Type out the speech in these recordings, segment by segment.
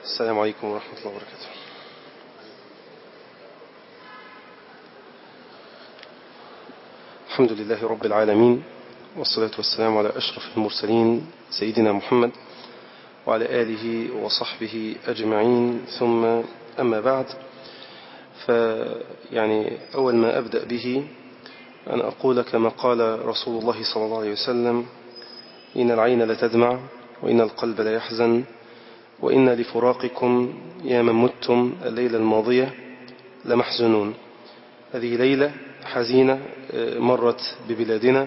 السلام عليكم ورحمة الله وبركاته الحمد لله رب العالمين والصلاة والسلام على أشرف المرسلين سيدنا محمد وعلى آله وصحبه أجمعين ثم أما بعد فيعني أول ما أبدأ به أن أقول كما قال رسول الله صلى الله عليه وسلم إن العين لتدمع وإن القلب لا يحزن وإن لفراقكم يا من متم الليلة الماضية لمحزنون هذه ليلة حزينة مرت ببلادنا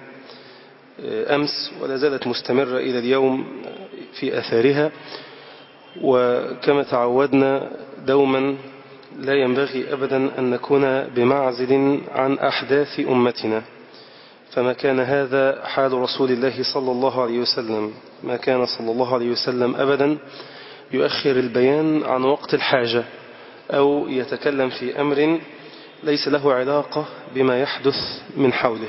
أمس ولا زالت مستمرة إلى اليوم في أثارها وكما تعودنا دوما لا ينبغي أبدا أن نكون بمعزل عن أحداث أمتنا فما كان هذا حال رسول الله صلى الله عليه وسلم ما كان صلى الله عليه وسلم أبدا يؤخر البيان عن وقت الحاجة أو يتكلم في أمر ليس له علاقة بما يحدث من حوله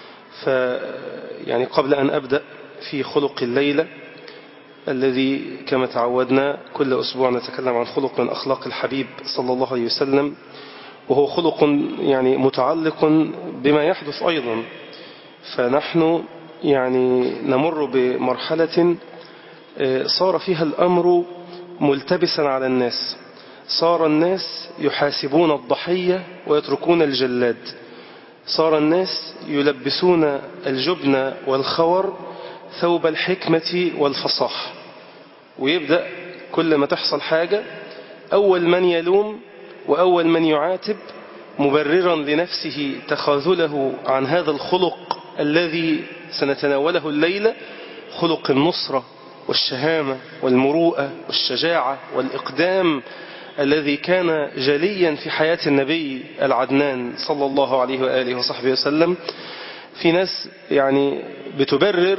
فيعني قبل أن أبدأ في خلق الليلة الذي كما تعودنا كل أسبوع نتكلم عن خلق من أخلاق الحبيب صلى الله عليه وسلم وهو خلق يعني متعلق بما يحدث أيضا فنحن يعني نمر بمرحلة صار فيها الأمر ملتبسا على الناس صار الناس يحاسبون الضحية ويتركون الجلاد صار الناس يلبسون الجبن والخور ثوب الحكمة والفصاح ويبدأ كل ما تحصل حاجة أول من يلوم وأول من يعاتب مبررا لنفسه تخاذله عن هذا الخلق الذي سنتناوله الليلة خلق النصرة والشهامة والمروءة والشجاعة والإقدام الذي كان جليا في حياة النبي العدنان صلى الله عليه وآله وصحبه وسلم في ناس يعني بتبرر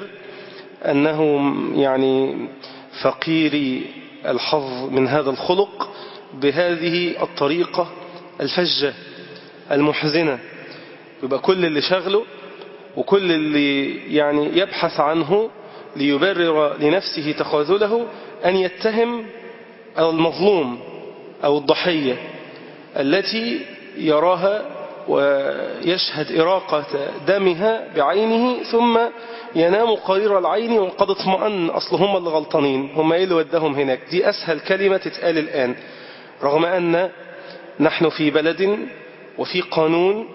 أنهم يعني فقيري الحظ من هذا الخلق بهذه الطريقة الفجة المحزنة يبقى كل اللي شغله وكل اللي يعني يبحث عنه ليبرر لنفسه تخاذله أن يتهم المظلوم أو الضحية التي يراها ويشهد إراقة دمها بعينه ثم ينام قرير العين وقد اطمأن أصل هم اللي غلطانين هم إيه اللي ودهم هناك دي أسهل كلمة تتقال الآن رغم أن نحن في بلد وفي قانون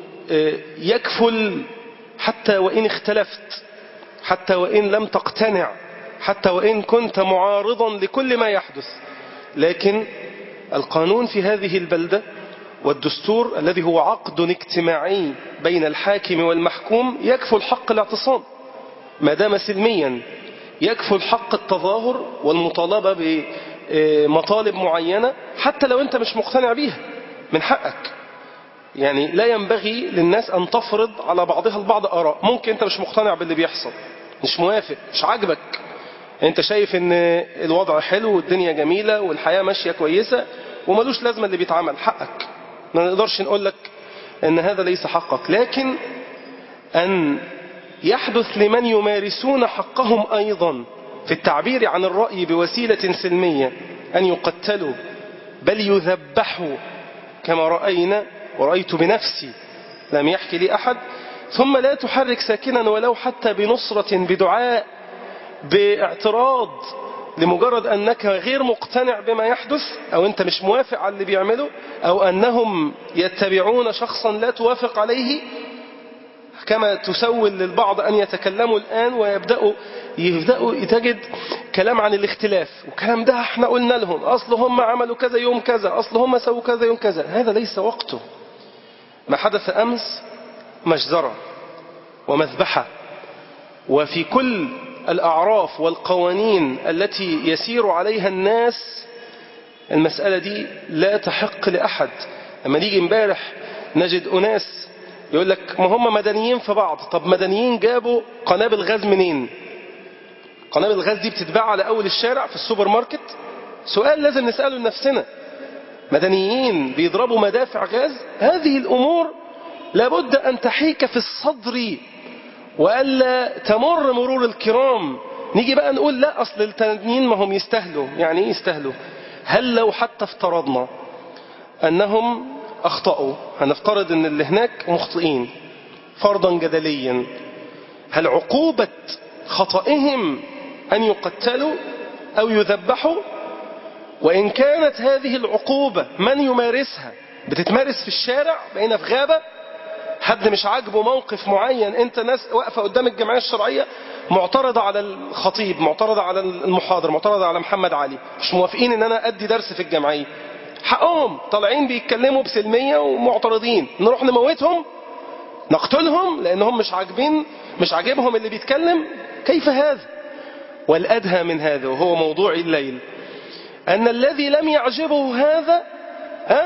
يكفل حتى وإن اختلفت حتى وإن لم تقتنع حتى وإن كنت معارضا لكل ما يحدث لكن القانون في هذه البلدة والدستور الذي هو عقد اجتماعي بين الحاكم والمحكوم يكفل حق الاعتصام ما دام سلميا يكفل حق التظاهر والمطالبة بمطالب معينة حتى لو أنت مش مقتنع بيها من حقك يعني لا ينبغي للناس أن تفرض على بعضها البعض آراء ممكن أنت مش مقتنع باللي بيحصل مش موافق مش عاجبك أنت شايف أن الوضع حلو والدنيا جميلة والحياة ماشية كويسة وملوش لازمة اللي بيتعمل حقك ما نقدرش نقول لك أن هذا ليس حقك لكن أن يحدث لمن يمارسون حقهم أيضا في التعبير عن الرأي بوسيلة سلمية أن يقتلوا بل يذبحوا كما رأينا ورأيت بنفسي لم يحكي لي أحد ثم لا تحرك ساكنا ولو حتى بنصرة بدعاء باعتراض لمجرد أنك غير مقتنع بما يحدث أو أنت مش موافق على اللي بيعمله أو أنهم يتبعون شخصا لا توافق عليه كما تسول للبعض أن يتكلموا الآن ويبدأوا يبدأوا تجد كلام عن الاختلاف وكلام ده احنا قلنا لهم أصل هم عملوا كذا يوم كذا أصل هم سووا كذا يوم كذا هذا ليس وقته ما حدث أمس مجزرة ومذبحة وفي كل الأعراف والقوانين التي يسير عليها الناس المسألة دي لا تحق لأحد لما نيجي امبارح نجد أناس يقول لك ما هم مدنيين في بعض طب مدنيين جابوا قنابل غاز منين قنابل الغاز دي بتتباع على أول الشارع في السوبر ماركت سؤال لازم نسأله لنفسنا مدنيين بيضربوا مدافع غاز هذه الأمور لابد أن تحيك في الصدر وألا تمر مرور الكرام نيجي بقى نقول لا أصل التانيين ما هم يستاهلوا يعني إيه يستاهلوا هل لو حتى افترضنا أنهم أخطأوا هنفترض أن اللي هناك مخطئين فرضا جدليا هل عقوبة خطئهم أن يقتلوا أو يذبحوا وإن كانت هذه العقوبة من يمارسها بتتمارس في الشارع بقينا في غابة حد مش عاجبه موقف معين انت ناس واقفة قدام الجمعية الشرعية معترضة على الخطيب معترضة على المحاضر معترضة على محمد علي مش موافقين ان انا ادي درس في الجمعية حقهم طالعين بيتكلموا بسلمية ومعترضين نروح نموتهم نقتلهم لانهم مش عاجبين مش عاجبهم اللي بيتكلم كيف هذا والادهى من هذا وهو موضوع الليل ان الذي لم يعجبه هذا ها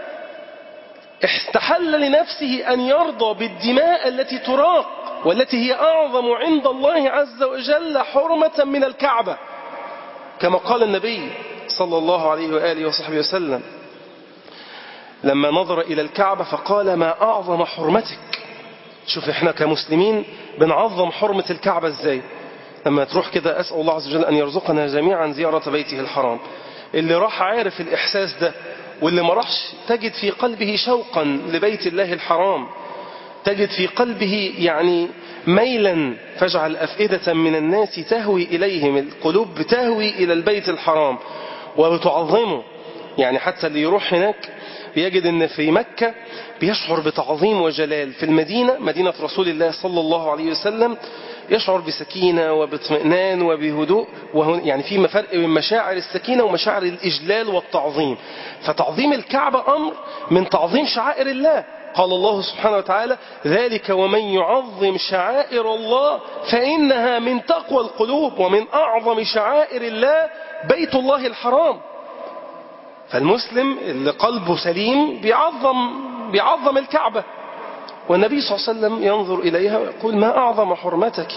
استحل لنفسه أن يرضى بالدماء التي تراق والتي هي أعظم عند الله عز وجل حرمة من الكعبة كما قال النبي صلى الله عليه وآله وصحبه وسلم لما نظر إلى الكعبة فقال ما أعظم حرمتك شوف احنا كمسلمين بنعظم حرمة الكعبة ازاي لما تروح كده أسأل الله عز وجل أن يرزقنا جميعا زيارة بيته الحرام اللي راح عارف الإحساس ده واللي ما راحش تجد في قلبه شوقا لبيت الله الحرام تجد في قلبه يعني ميلا فاجعل أفئدة من الناس تهوي إليهم القلوب بتهوي إلى البيت الحرام وبتعظمه يعني حتى اللي يروح هناك بيجد ان في مكة بيشعر بتعظيم وجلال في المدينة مدينة رسول الله صلى الله عليه وسلم يشعر بسكينة وباطمئنان وبهدوء يعني في فرق بين مشاعر السكينة ومشاعر الإجلال والتعظيم فتعظيم الكعبة أمر من تعظيم شعائر الله قال الله سبحانه وتعالى ذلك ومن يعظم شعائر الله فإنها من تقوى القلوب ومن أعظم شعائر الله بيت الله الحرام فالمسلم اللي قلبه سليم بيعظم بيعظم الكعبة والنبي صلى الله عليه وسلم ينظر إليها ويقول ما أعظم حرمتك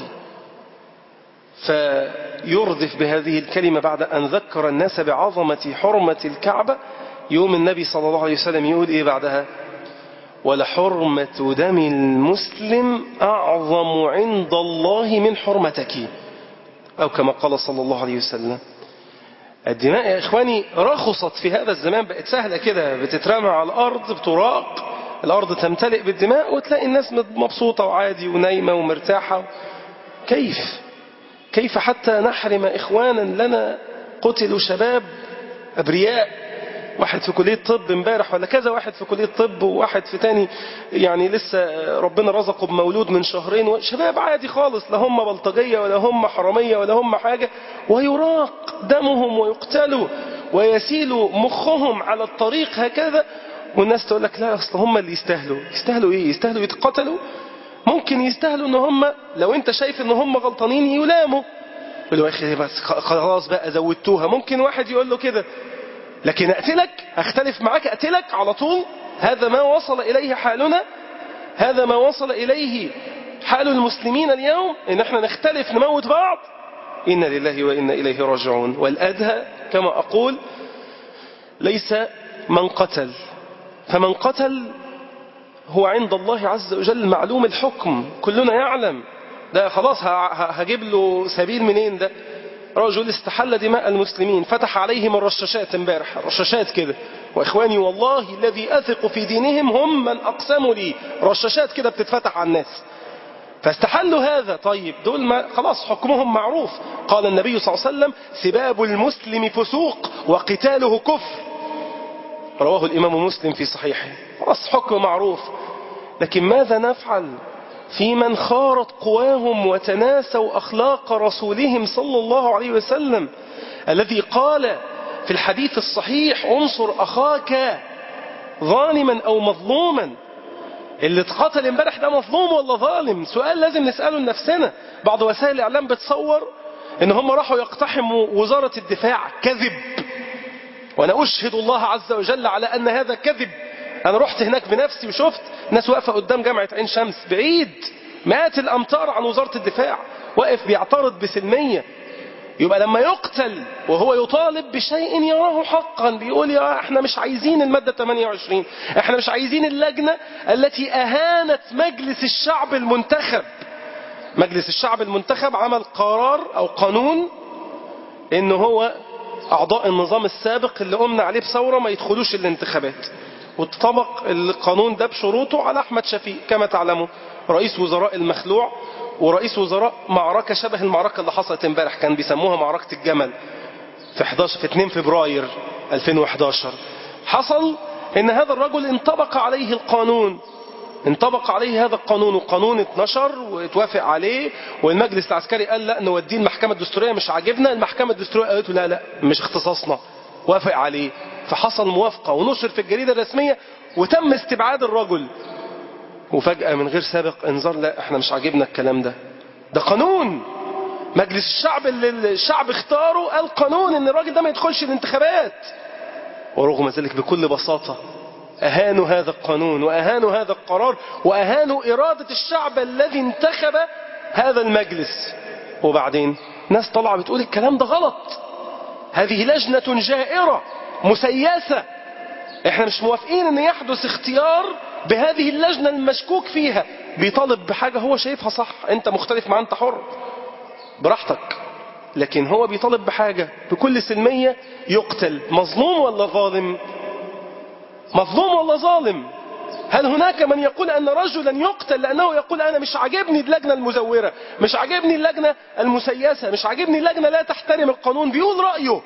فيردف بهذه الكلمة بعد أن ذكر الناس بعظمة حرمة الكعبة يوم النبي صلى الله عليه وسلم يقول إيه بعدها ولحرمة دم المسلم أعظم عند الله من حرمتك أو كما قال صلى الله عليه وسلم الدماء يا إخواني رخصت في هذا الزمان بقت سهلة كده بتترمى على الأرض بتراق الأرض تمتلئ بالدماء وتلاقي الناس مبسوطة وعادي ونايمة ومرتاحة كيف كيف حتى نحرم إخوانا لنا قتلوا شباب أبرياء واحد في كلية طب امبارح ولا كذا واحد في كلية طب وواحد في تاني يعني لسه ربنا رزقه بمولود من شهرين شباب عادي خالص لا هم بلطجية ولا هم حرامية ولا هم حاجة ويراق دمهم ويقتلوا ويسيل مخهم على الطريق هكذا والناس تقول لك لا اصل هم اللي يستاهلوا يستاهلوا ايه يستاهلوا يتقتلوا ممكن يستاهلوا ان هم لو انت شايف ان هم غلطانين يلاموا يقول له يا اخي بس خلاص بقى زودتوها ممكن واحد يقول له كده لكن اقتلك اختلف معاك اقتلك على طول هذا ما وصل اليه حالنا هذا ما وصل اليه حال المسلمين اليوم ان احنا نختلف نموت بعض إنا لله وإنا إليه راجعون والأدهى كما أقول ليس من قتل فمن قتل هو عند الله عز وجل معلوم الحكم كلنا يعلم ده خلاص هجيب له سبيل منين ده رجل استحل دماء المسلمين فتح عليهم الرشاشات امبارح رشاشات كده واخواني والله الذي اثق في دينهم هم من اقسموا لي رشاشات كده بتتفتح على الناس فاستحلوا هذا طيب دول ما خلاص حكمهم معروف قال النبي صلى الله عليه وسلم سباب المسلم فسوق وقتاله كفر رواه الإمام مسلم في صحيحه خلاص حكم معروف لكن ماذا نفعل في من خارت قواهم وتناسوا أخلاق رسولهم صلى الله عليه وسلم الذي قال في الحديث الصحيح انصر أخاك ظالما أو مظلوما اللي اتقتل امبارح ده مظلوم ولا ظالم سؤال لازم نسأله لنفسنا بعض وسائل الإعلام بتصور ان هم راحوا يقتحموا وزارة الدفاع كذب وانا اشهد الله عز وجل على ان هذا كذب انا رحت هناك بنفسي وشفت ناس واقفة قدام جامعة عين شمس بعيد مئات الامتار عن وزارة الدفاع واقف بيعترض بسلمية يبقى لما يقتل وهو يطالب بشيء يراه حقا بيقول يا احنا مش عايزين المادة 28 احنا مش عايزين اللجنة التي اهانت مجلس الشعب المنتخب مجلس الشعب المنتخب عمل قرار او قانون ان هو أعضاء النظام السابق اللي قمنا عليه بثورة ما يدخلوش الانتخابات واتطبق القانون ده بشروطه على أحمد شفيق كما تعلموا رئيس وزراء المخلوع ورئيس وزراء معركة شبه المعركة اللي حصلت امبارح كان بيسموها معركة الجمل في 11 في 2 فبراير 2011 حصل ان هذا الرجل انطبق عليه القانون انطبق عليه هذا القانون والقانون اتنشر واتوافق عليه والمجلس العسكري قال لا نوديه المحكمة الدستورية مش عاجبنا المحكمة الدستورية قالت له لا لا مش اختصاصنا وافق عليه فحصل موافقة ونشر في الجريدة الرسمية وتم استبعاد الرجل وفجأة من غير سابق انذار لا احنا مش عاجبنا الكلام ده ده قانون مجلس الشعب اللي الشعب اختاره قال قانون ان الراجل ده ما يدخلش الانتخابات ورغم ذلك بكل بساطة أهانوا هذا القانون وأهانوا هذا القرار وأهانوا إرادة الشعب الذي انتخب هذا المجلس وبعدين ناس طلع بتقول الكلام ده غلط هذه لجنة جائرة مسيسة احنا مش موافقين ان يحدث اختيار بهذه اللجنة المشكوك فيها بيطالب بحاجة هو شايفها صح انت مختلف معاه انت حر براحتك لكن هو بيطالب بحاجة بكل سلمية يقتل مظلوم ولا ظالم مظلوم ولا ظالم هل هناك من يقول أن رجلا يقتل لأنه يقول أنا مش عاجبني اللجنة المزورة مش عاجبني اللجنة المسيسة مش عاجبني اللجنة لا تحترم القانون بيقول رأيه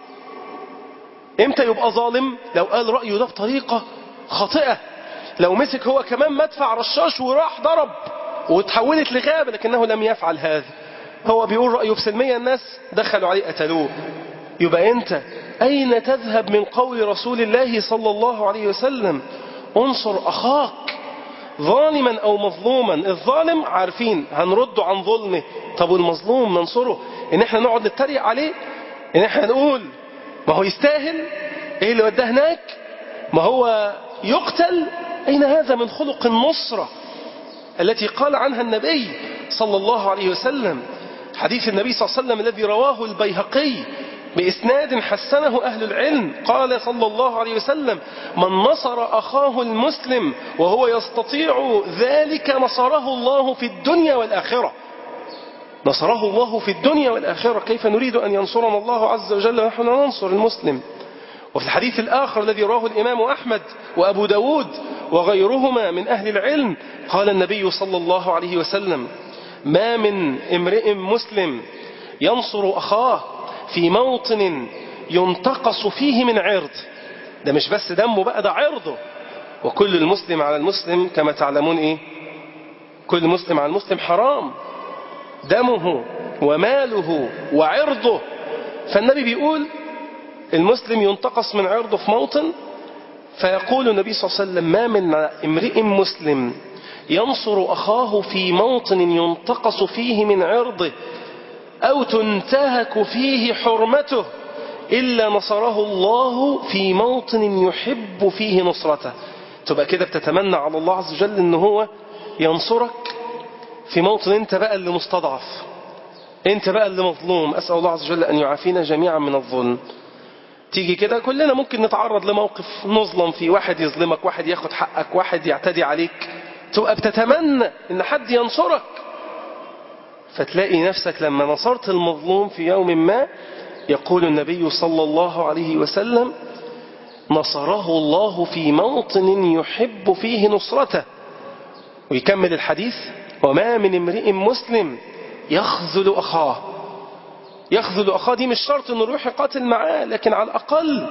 امتى يبقى ظالم لو قال رأيه ده بطريقة خاطئة لو مسك هو كمان مدفع رشاش وراح ضرب وتحولت لغابة لكنه لم يفعل هذا هو بيقول رأيه بسلمية الناس دخلوا عليه قتلوه يبقى انت أين تذهب من قول رسول الله صلى الله عليه وسلم انصر أخاك ظالما أو مظلوما الظالم عارفين هنرده عن ظلمه طب والمظلوم ننصره ان احنا نقعد نتريق عليه ان احنا نقول ما هو يستاهل ايه اللي وداه هناك ما هو يقتل اين هذا من خلق النصرة التي قال عنها النبي صلى الله عليه وسلم حديث النبي صلى الله عليه وسلم الذي رواه البيهقي بإسناد حسنه أهل العلم قال صلى الله عليه وسلم من نصر أخاه المسلم وهو يستطيع ذلك نصره الله في الدنيا والآخرة نصره الله في الدنيا والآخرة كيف نريد أن ينصرنا الله عز وجل ونحن ننصر المسلم وفي الحديث الآخر الذي رواه الإمام أحمد وأبو داود وغيرهما من أهل العلم قال النبي صلى الله عليه وسلم ما من امرئ مسلم ينصر أخاه في موطن ينتقص فيه من عرض ده مش بس دمه بقى ده عرضه وكل المسلم على المسلم كما تعلمون ايه كل مسلم على المسلم حرام دمه وماله وعرضه فالنبي بيقول المسلم ينتقص من عرضه في موطن فيقول النبي صلى الله عليه وسلم ما من امرئ مسلم ينصر أخاه في موطن ينتقص فيه من عرضه أو تنتهك فيه حرمته إلا نصره الله في موطن يحب فيه نصرته تبقى كده بتتمنى على الله عز وجل ان هو ينصرك في موطن انت بقى اللي مستضعف انت بقى اللي مظلوم أسأل الله عز وجل أن يعافينا جميعا من الظلم تيجي كده كلنا ممكن نتعرض لموقف نظلم فيه واحد يظلمك واحد ياخد حقك واحد يعتدي عليك تبقى بتتمنى ان حد ينصرك فتلاقي نفسك لما نصرت المظلوم في يوم ما يقول النبي صلى الله عليه وسلم نصره الله في موطن يحب فيه نصرته ويكمل الحديث وما من امرئ مسلم يخذل أخاه يخذل أخاه دي مش شرط انه يروح يقاتل معاه لكن على الأقل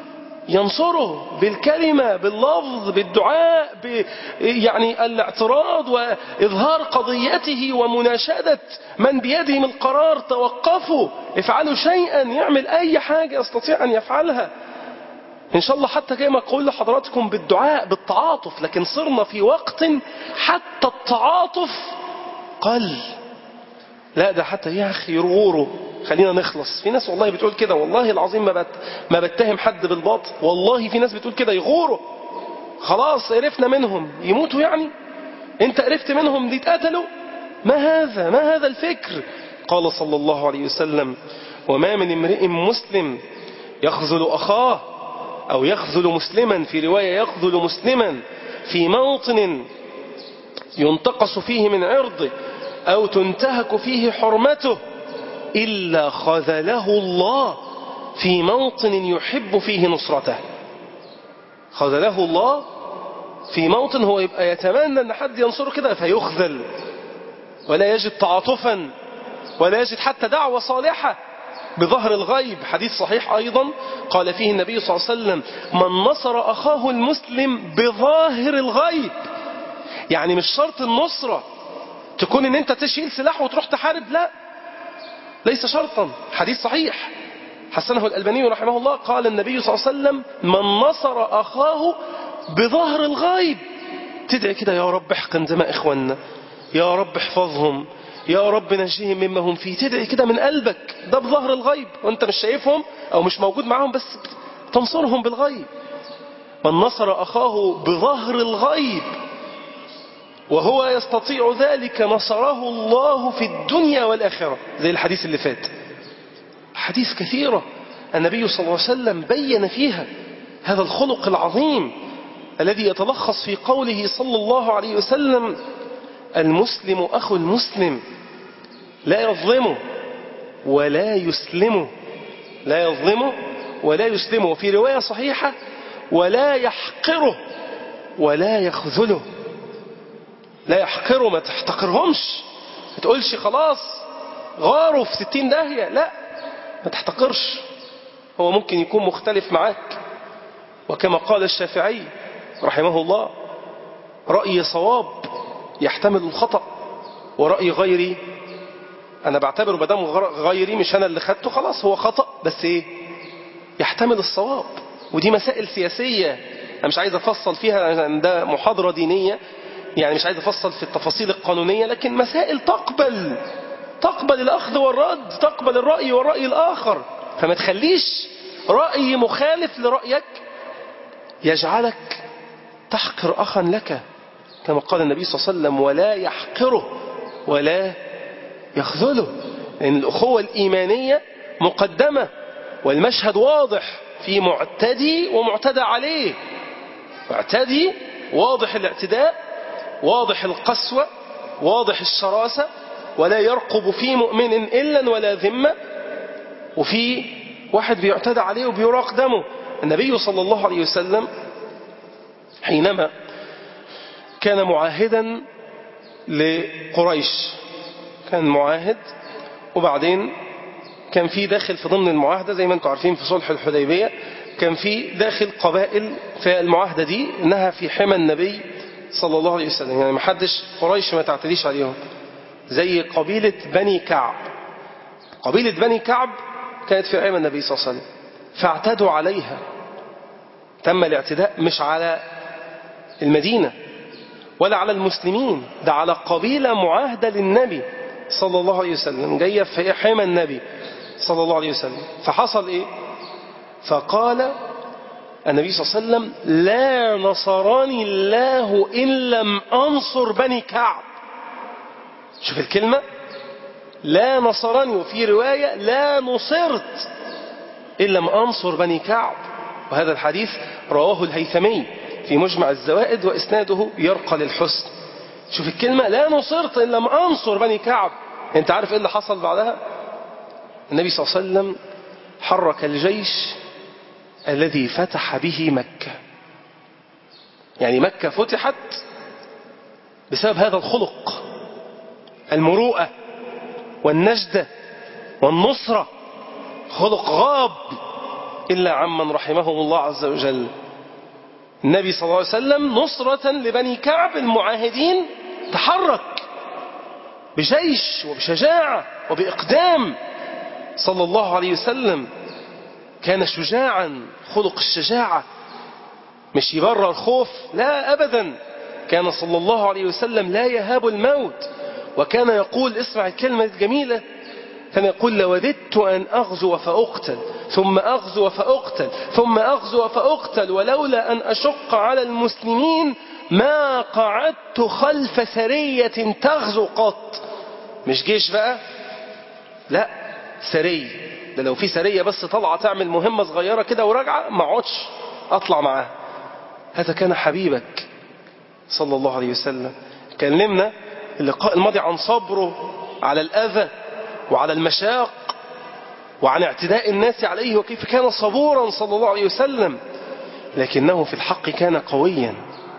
ينصره بالكلمة باللفظ بالدعاء ب يعني الاعتراض وإظهار قضيته ومناشدة من بيدهم القرار توقفوا افعلوا شيئا يعمل أي حاجة يستطيع أن يفعلها إن شاء الله حتى كما أقول لحضراتكم بالدعاء بالتعاطف لكن صرنا في وقت حتى التعاطف قل لا ده حتى يا أخي يرغوروا خلينا نخلص في ناس والله بتقول كده والله العظيم ما, بت ما بتهم حد بالباطل والله في ناس بتقول كده يغوروا خلاص عرفنا منهم يموتوا يعني انت عرفت منهم دي اتقتلوا ما هذا ما هذا الفكر قال صلى الله عليه وسلم وما من امرئ مسلم يخذل أخاه أو يخذل مسلما في رواية يخذل مسلما في موطن ينتقص فيه من عرضه أو تنتهك فيه حرمته إلا خذله الله في موطن يحب فيه نصرته خذله الله في موطن هو يبقى يتمنى أن حد ينصره كده فيخذل ولا يجد تعاطفا ولا يجد حتى دعوة صالحة بظهر الغيب حديث صحيح أيضا قال فيه النبي صلى الله عليه وسلم من نصر أخاه المسلم بظاهر الغيب يعني مش شرط النصرة تكون ان انت تشيل سلاح وتروح تحارب لا ليس شرطا حديث صحيح حسنه الألباني رحمه الله قال النبي صلى الله عليه وسلم من نصر أخاه بظهر الغيب تدعي كده يا رب احقن دماء إخواننا يا رب احفظهم يا رب نجيهم مما هم فيه تدعي كده من قلبك ده بظهر الغيب وانت مش شايفهم او مش موجود معاهم بس تنصرهم بالغيب من نصر أخاه بظهر الغيب وهو يستطيع ذلك نصره الله في الدنيا والآخرة زي الحديث اللي فات حديث كثيرة النبي صلى الله عليه وسلم بين فيها هذا الخلق العظيم الذي يتلخص في قوله صلى الله عليه وسلم المسلم أخو المسلم لا يظلمه ولا يسلمه لا يظلمه ولا يسلمه وفي رواية صحيحة ولا يحقره ولا يخذله لا يحقره ما تحتقرهمش ما تقولش خلاص غاروا في ستين داهية لا ما تحتقرش هو ممكن يكون مختلف معاك وكما قال الشافعي رحمه الله رأي صواب يحتمل الخطأ ورأي غيري أنا بعتبره بدم غيري مش أنا اللي خدته خلاص هو خطأ بس إيه يحتمل الصواب ودي مسائل سياسية أنا مش عايز أفصل فيها ده محاضرة دينية يعني مش عايز أفصل في التفاصيل القانونية لكن مسائل تقبل تقبل الأخذ والرد تقبل الرأي والرأي الآخر فما تخليش رأي مخالف لرأيك يجعلك تحقر أخا لك كما قال النبي صلى الله عليه وسلم ولا يحقره ولا يخذله لأن الأخوة الإيمانية مقدمة والمشهد واضح في معتدي ومعتدى عليه معتدي واضح الاعتداء واضح القسوة واضح الشراسة ولا يرقب في مؤمن إلا ولا ذمة وفي واحد بيعتدى عليه وبيراق دمه النبي صلى الله عليه وسلم حينما كان معاهدا لقريش كان معاهد وبعدين كان في داخل في ضمن المعاهدة زي ما انتم عارفين في صلح الحديبية كان في داخل قبائل في المعاهدة دي انها في حمى النبي صلى الله عليه وسلم يعني ما حدش قريش ما تعتديش عليهم زي قبيلة بني كعب قبيلة بني كعب كانت في حمى النبي صلى الله عليه وسلم فاعتدوا عليها تم الاعتداء مش على المدينة ولا على المسلمين ده على قبيلة معاهدة للنبي صلى الله عليه وسلم جاية في حمى النبي صلى الله عليه وسلم فحصل ايه فقال النبي صلى الله عليه وسلم لا نصرني الله إن لم أنصر بني كعب شوف الكلمة لا نصرني وفي رواية لا نصرت إن لم أنصر بني كعب وهذا الحديث رواه الهيثمي في مجمع الزوائد وإسناده يرقى للحسن شوف الكلمة لا نصرت إن لم أنصر بني كعب أنت عارف إيه اللي حصل بعدها النبي صلى الله عليه وسلم حرك الجيش الذي فتح به مكة يعني مكة فتحت بسبب هذا الخلق المروءة والنجدة والنصرة خلق غاب إلا عمن رحمهم الله عز وجل النبي صلى الله عليه وسلم نصرة لبني كعب المعاهدين تحرك بجيش وبشجاعة وبإقدام صلى الله عليه وسلم كان شجاعا خلق الشجاعة مش يبرر خوف لا أبدا كان صلى الله عليه وسلم لا يهاب الموت وكان يقول اسمع الكلمة الجميلة كان يقول لوددت أن أغزو فأقتل ثم أغزو فأقتل ثم أغزو فأقتل ولولا أن أشق على المسلمين ما قعدت خلف سرية تغزو قط مش جيش بقى لا سرية ده لو في سرية بس طلعة تعمل مهمة صغيرة كده وراجعة ما اقعدش أطلع معاه هذا كان حبيبك صلى الله عليه وسلم كلمنا اللقاء الماضي عن صبره على الأذى وعلى المشاق وعن اعتداء الناس عليه وكيف كان صبورا صلى الله عليه وسلم لكنه في الحق كان قويا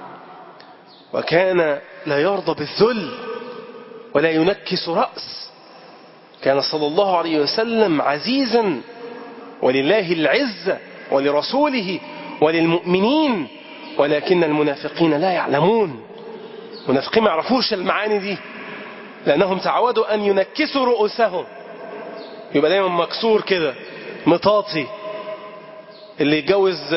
وكان لا يرضى بالذل ولا ينكس رأس كان صلى الله عليه وسلم عزيزا ولله العزة ولرسوله وللمؤمنين ولكن المنافقين لا يعلمون المنافقين ما يعرفوش المعاني دي لأنهم تعودوا أن ينكسوا رؤوسهم يبقى دايما مكسور كده مطاطي اللي يتجوز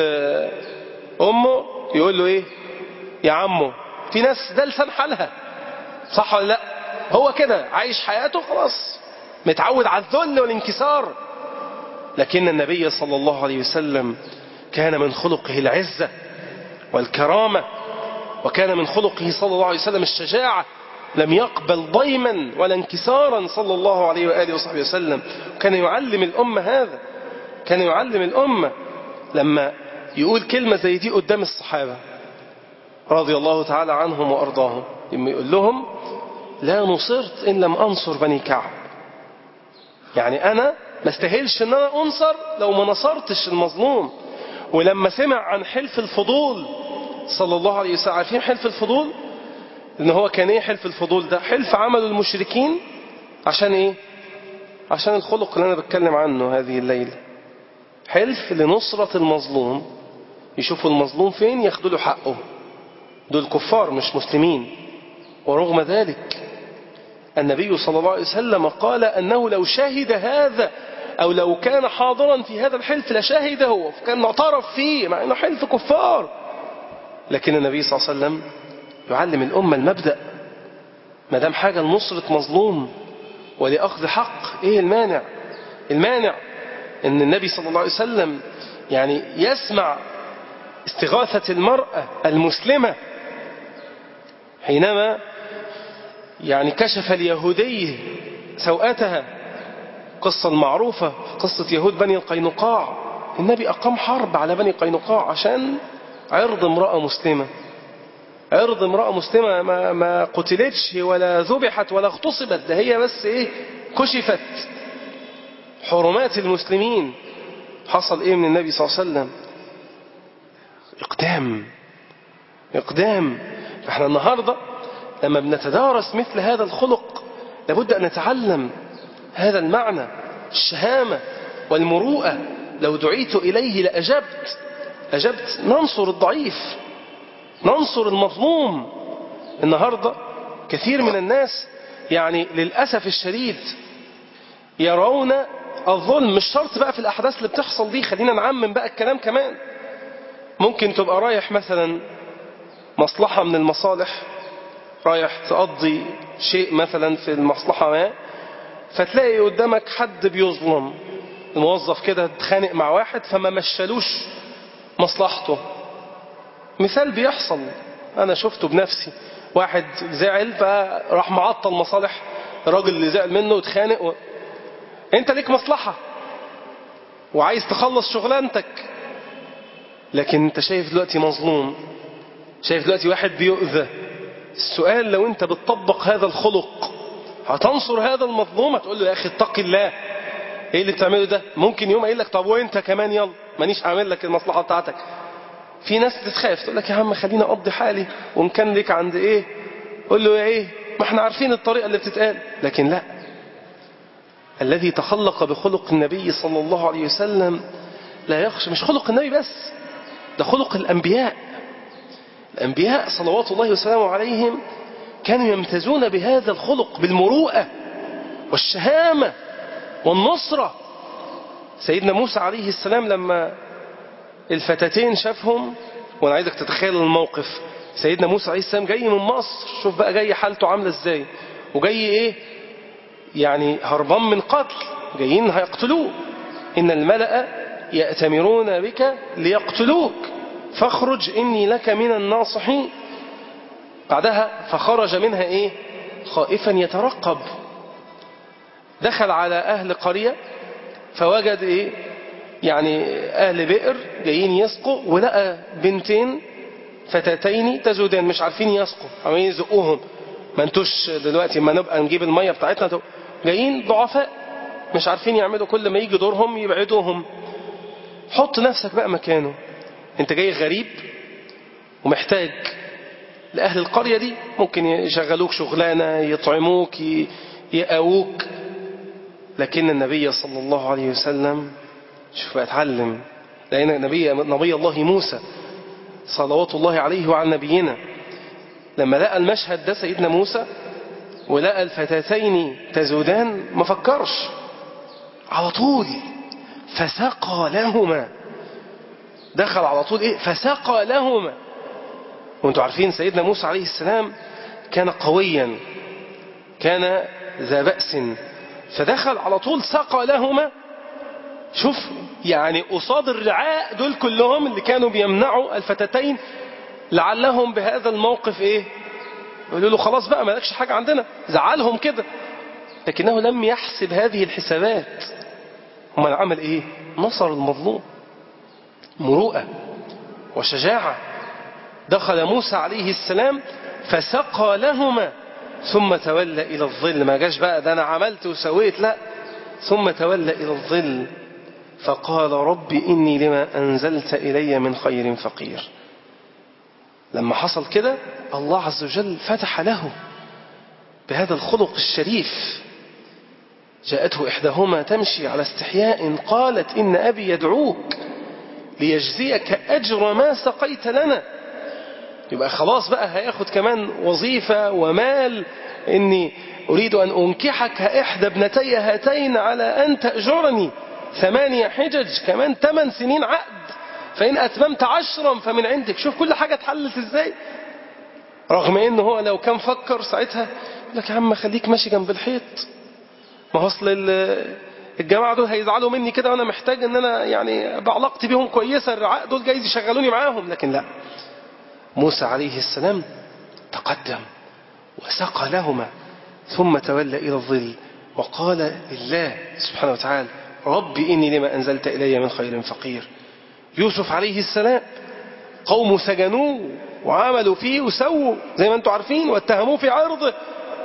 أمه يقول له إيه يا عمو في ناس ده لسان حالها صح ولا لا هو كده عايش حياته خلاص متعود على الذل والانكسار لكن النبي صلى الله عليه وسلم كان من خلقه العزة والكرامة وكان من خلقه صلى الله عليه وسلم الشجاعة لم يقبل ضيما ولا انكسارا صلى الله عليه وآله وصحبه وسلم كان يعلم الأمة هذا كان يعلم الأمة لما يقول كلمة زي دي قدام الصحابة رضي الله تعالى عنهم وأرضاهم لما يقول لهم لا نصرت إن لم أنصر بني كعب يعني أنا ما استاهلش ان انا انصر لو ما نصرتش المظلوم ولما سمع عن حلف الفضول صلى الله عليه وسلم عارفين حلف الفضول ان هو كان ايه حلف الفضول ده حلف عمل المشركين عشان ايه عشان الخلق اللي انا بتكلم عنه هذه الليلة حلف لنصرة المظلوم يشوفوا المظلوم فين ياخدوا له حقه دول كفار مش مسلمين ورغم ذلك النبي صلى الله عليه وسلم قال أنه لو شهد هذا أو لو كان حاضرا في هذا الحلف لشهده وكان اعترف فيه مع أنه حلف كفار لكن النبي صلى الله عليه وسلم يعلم الأمة المبدأ ما دام حاجة لنصرة مظلوم ولأخذ حق إيه المانع المانع أن النبي صلى الله عليه وسلم يعني يسمع استغاثة المرأة المسلمة حينما يعني كشف اليهودي سوءتها قصة المعروفة قصة يهود بني القينقاع النبي أقام حرب على بني القينقاع عشان عرض امرأة مسلمة عرض امرأة مسلمة ما, ما قتلتش ولا ذبحت ولا اغتصبت ده هي بس ايه كشفت حرمات المسلمين حصل ايه من النبي صلى الله عليه وسلم اقدام اقدام فاحنا النهاردة لما بنتدارس مثل هذا الخلق لابد أن نتعلم هذا المعنى الشهامة والمروءة لو دعيت إليه لأجبت أجبت ننصر الضعيف ننصر المظلوم النهاردة كثير من الناس يعني للأسف الشديد يرون الظلم مش شرط بقى في الأحداث اللي بتحصل دي خلينا نعمم بقى الكلام كمان ممكن تبقى رايح مثلا مصلحة من المصالح رايح تقضي شيء مثلا في المصلحة ما فتلاقي قدامك حد بيظلم الموظف كده اتخانق مع واحد فما مشلوش مصلحته مثال بيحصل أنا شفته بنفسي واحد زعل فراح معطل مصالح الراجل اللي زعل منه واتخانق و... انت ليك مصلحة وعايز تخلص شغلانتك لكن انت شايف دلوقتي مظلوم شايف دلوقتي واحد بيؤذى السؤال لو انت بتطبق هذا الخلق هتنصر هذا المظلوم هتقول له يا اخي اتق الله ايه اللي بتعمله ده ممكن يوم قايل لك طب وانت كمان يلا مانيش عامل لك المصلحه بتاعتك في ناس تتخاف تقول لك يا عم خليني اقضي حالي وان كان ليك عند ايه قول له يا ايه ما احنا عارفين الطريقه اللي بتتقال لكن لا الذي تخلق بخلق النبي صلى الله عليه وسلم لا يخشى مش خلق النبي بس ده خلق الانبياء الأنبياء صلوات الله وسلامه عليهم كانوا يمتازون بهذا الخلق بالمروءة والشهامة والنصرة سيدنا موسى عليه السلام لما الفتاتين شافهم وانا عايزك تتخيل الموقف سيدنا موسى عليه السلام جاي من مصر شوف بقى جاي حالته عاملة ازاي وجاي ايه يعني هربان من قتل جايين هيقتلوه ان الملأ يأتمرون بك ليقتلوك فاخرج إني لك من الناصحين بعدها فخرج منها إيه خائفا يترقب دخل على أهل قرية فوجد إيه يعني أهل بئر جايين يسقوا ولقى بنتين فتاتين تزودان مش عارفين يسقوا عمالين يزقوهم ما انتوش دلوقتي ما نبقى نجيب المية بتاعتنا جايين ضعفاء مش عارفين يعملوا كل ما يجي دورهم يبعدوهم حط نفسك بقى مكانه انت جاي غريب ومحتاج لأهل القرية دي ممكن يشغلوك شغلانة يطعموك يقاووك لكن النبي صلى الله عليه وسلم شوف اتعلم لأن نبي, نبي الله موسى صلوات الله عليه وعلى نبينا لما لقى المشهد ده سيدنا موسى ولقى الفتاتين تزودان ما فكرش على طول فسقى لهما دخل على طول ايه فسقى لهما وانتم عارفين سيدنا موسى عليه السلام كان قويا كان ذا بأس فدخل على طول سقى لهما شوف يعني قصاد الرعاء دول كلهم اللي كانوا بيمنعوا الفتاتين لعلهم بهذا الموقف ايه يقولوا له خلاص بقى مالكش حاجة عندنا زعلهم كده لكنه لم يحسب هذه الحسابات امال عمل ايه نصر المظلوم مروءة وشجاعة دخل موسى عليه السلام فسقى لهما ثم تولى إلى الظل ما جاش بقى ده أنا عملت وسويت لا ثم تولى إلى الظل فقال رب إني لما أنزلت إلي من خير فقير لما حصل كده الله عز وجل فتح له بهذا الخلق الشريف جاءته إحداهما تمشي على استحياء قالت إن أبي يدعوك ليجزيك أجر ما سقيت لنا يبقى خلاص بقى هياخد كمان وظيفة ومال إني أريد أن أنكحك إحدى ابنتي هاتين على أن تأجرني ثمانية حجج كمان ثمان سنين عقد فإن أتممت عشرا فمن عندك شوف كل حاجة اتحلت إزاي رغم إنه هو لو كان فكر ساعتها لك يا عم خليك ماشي جنب الحيط ما هو أصل الجماعة دول هيزعلوا مني كده وأنا محتاج إن أنا يعني بعلاقتي بيهم كويسة الرعاء دول جايز يشغلوني معاهم لكن لا موسى عليه السلام تقدم وسقى لهما ثم تولى إلى الظل وقال لله سبحانه وتعالى رب إني لما أنزلت إلي من خير فقير يوسف عليه السلام قوم سجنوه وعملوا فيه وسووا زي ما انتم عارفين واتهموه في عرضه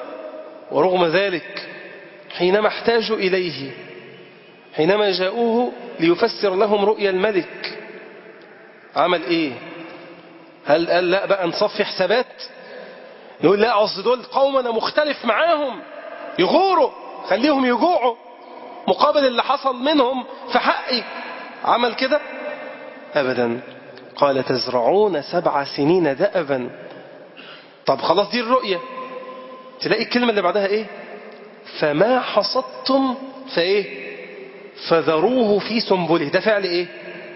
ورغم ذلك حينما احتاجوا إليه حينما جاءوه ليفسر لهم رؤيا الملك عمل ايه هل قال لا بقى نصفي حسابات يقول لا أصل دول قوم أنا مختلف معاهم يغوروا خليهم يجوعوا مقابل اللي حصل منهم في حقي عمل كده أبدا قال تزرعون سبع سنين دأبا طب خلاص دي الرؤية تلاقي الكلمة اللي بعدها ايه فما حصدتم فايه فذروه في سنبله ده فعل ايه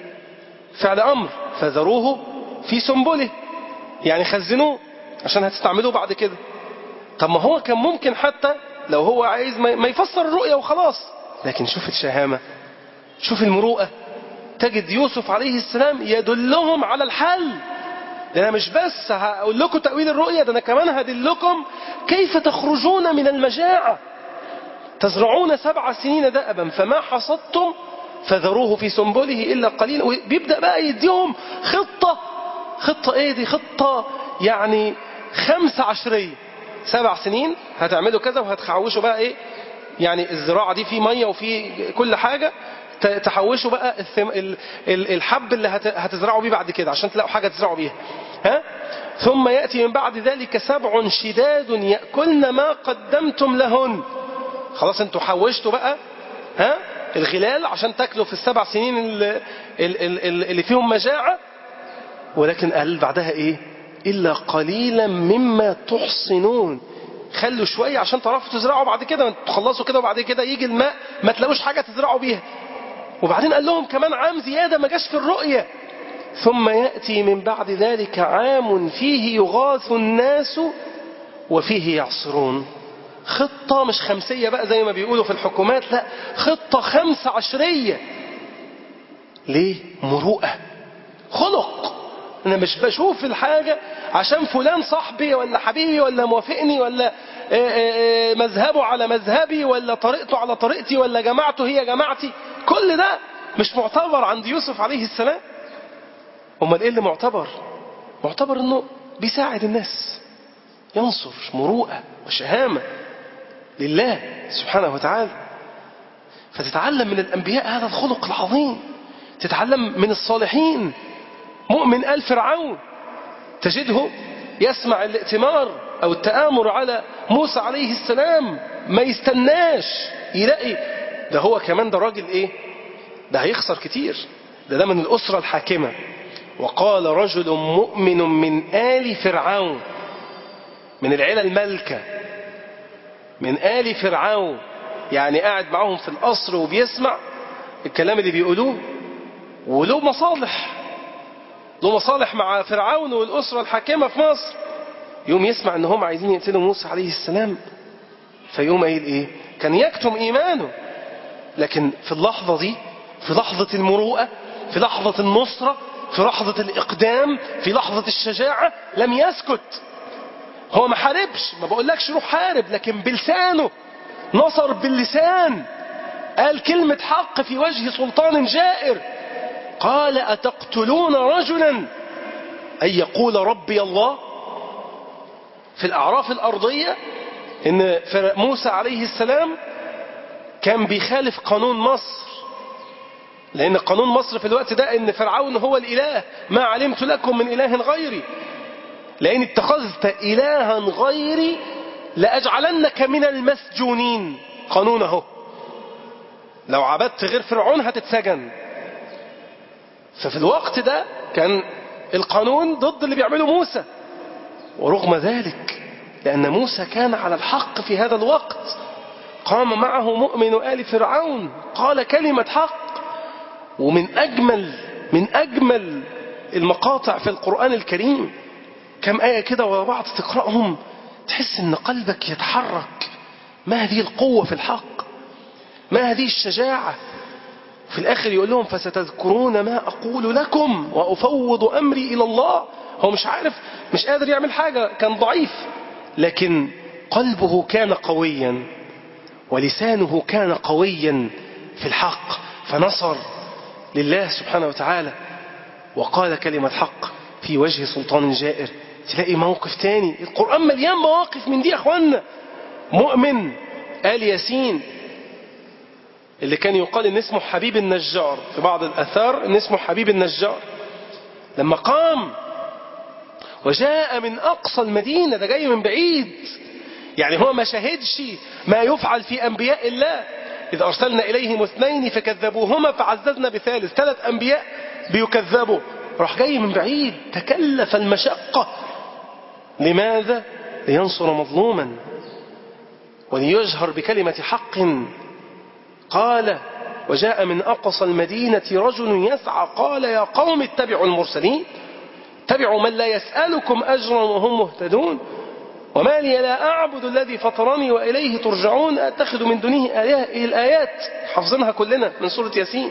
فعل أمر فذروه في سنبله يعني خزنوه عشان هتستعملوه بعد كده طب ما هو كان ممكن حتى لو هو عايز ما يفسر الرؤية وخلاص لكن شوف الشهامة شوف المروءة تجد يوسف عليه السلام يدلهم على الحل ده أنا مش بس هقول لكم تأويل الرؤية ده أنا كمان هدلكم كيف تخرجون من المجاعة تزرعون سبع سنين دأبا فما حصدتم فذروه في سنبله إلا قليلا وبيبدأ بقى يديهم خطة خطة ايه دي خطة يعني خمسة عشرية سبع سنين هتعملوا كذا وهتحوشوا بقى ايه يعني الزراعة دي في مية وفي كل حاجة تحوشوا بقى الحب اللي هتزرعوا بيه بعد كده عشان تلاقوا حاجة تزرعوا بيها ها ثم يأتي من بعد ذلك سبع شداد يأكلن ما قدمتم لهن خلاص انتوا حوشتوا بقى ها الغلال عشان تاكلوا في السبع سنين اللي, اللي فيهم مجاعة ولكن قال بعدها ايه إلا قليلا مما تحصنون خلوا شوية عشان تعرفوا تزرعوا بعد كده تخلصوا كده وبعد كده يجي الماء ما تلاقوش حاجة تزرعوا بيها وبعدين قال لهم كمان عام زيادة ما جاش في الرؤية ثم يأتي من بعد ذلك عام فيه يغاث الناس وفيه يعصرون خطة مش خمسية بقى زي ما بيقولوا في الحكومات لا خطة خمسة عشرية ليه مروءة خلق انا مش بشوف الحاجة عشان فلان صاحبي ولا حبيبي ولا موافقني ولا مذهبه على مذهبي ولا طريقته على طريقتي ولا جماعته هي جماعتي كل ده مش معتبر عند يوسف عليه السلام امال ايه اللي معتبر معتبر انه بيساعد الناس ينصر مروءة وشهامة لله سبحانه وتعالى فتتعلم من الأنبياء هذا الخلق العظيم تتعلم من الصالحين مؤمن آل فرعون تجده يسمع الائتمار أو التآمر على موسى عليه السلام ما يستناش يلاقي ده هو كمان ده راجل ايه ده هيخسر كتير ده ده من الأسرة الحاكمة وقال رجل مؤمن من آل فرعون من العيلة الملكة من آل فرعون يعني قاعد معاهم في القصر وبيسمع الكلام اللي بيقولوه وله مصالح له مصالح مع فرعون والأسرة الحاكمة في مصر يوم يسمع ان هم عايزين يقتلوا موسى عليه السلام فيقوم قايل ايه كان يكتم ايمانه لكن في اللحظة دي في لحظة المروءة في لحظة النصرة في لحظة الإقدام في لحظة الشجاعة لم يسكت هو ما حاربش ما بقولكش روح حارب لكن بلسانه نصر باللسان قال كلمة حق في وجه سلطان جائر قال أتقتلون رجلا أن يقول ربي الله في الأعراف الأرضية إن موسى عليه السلام كان بيخالف قانون مصر لأن قانون مصر في الوقت ده إن فرعون هو الإله ما علمت لكم من إله غيري لأن اتخذت إلها غيري لأجعلنك من المسجونين قانونه لو عبدت غير فرعون هتتسجن ففي الوقت ده كان القانون ضد اللي بيعمله موسى ورغم ذلك لأن موسى كان على الحق في هذا الوقت قام معه مؤمن آل فرعون قال كلمة حق ومن أجمل من أجمل المقاطع في القرآن الكريم كم آية كده ورا بعض تقرأهم تحس ان قلبك يتحرك ما هذه القوة في الحق ما هذه الشجاعة في الآخر يقول لهم فستذكرون ما أقول لكم وأفوض أمري إلى الله هو مش عارف مش قادر يعمل حاجة كان ضعيف لكن قلبه كان قويا ولسانه كان قويا في الحق فنصر لله سبحانه وتعالى وقال كلمة حق في وجه سلطان جائر تلاقي موقف تاني القرآن مليان مواقف من دي يا أخوانا مؤمن آل ياسين اللي كان يقال ان اسمه حبيب النجار في بعض الأثار ان اسمه حبيب النجار لما قام وجاء من أقصى المدينة ده جاي من بعيد يعني هو ما شاهدش ما يفعل في أنبياء الله إذ أرسلنا إليهم اثنين فكذبوهما فعززنا بثالث ثلاث أنبياء بيكذبوا راح جاي من بعيد تكلف المشقة لماذا؟ لينصر مظلوما وليجهر بكلمة حق قال وجاء من أقصى المدينة رجل يسعى قال يا قوم اتبعوا المرسلين اتبعوا من لا يسألكم أجرا وهم مهتدون وما لي لا أعبد الذي فطرني وإليه ترجعون أتخذ من دونه آية الآيات حافظينها كلنا من سورة ياسين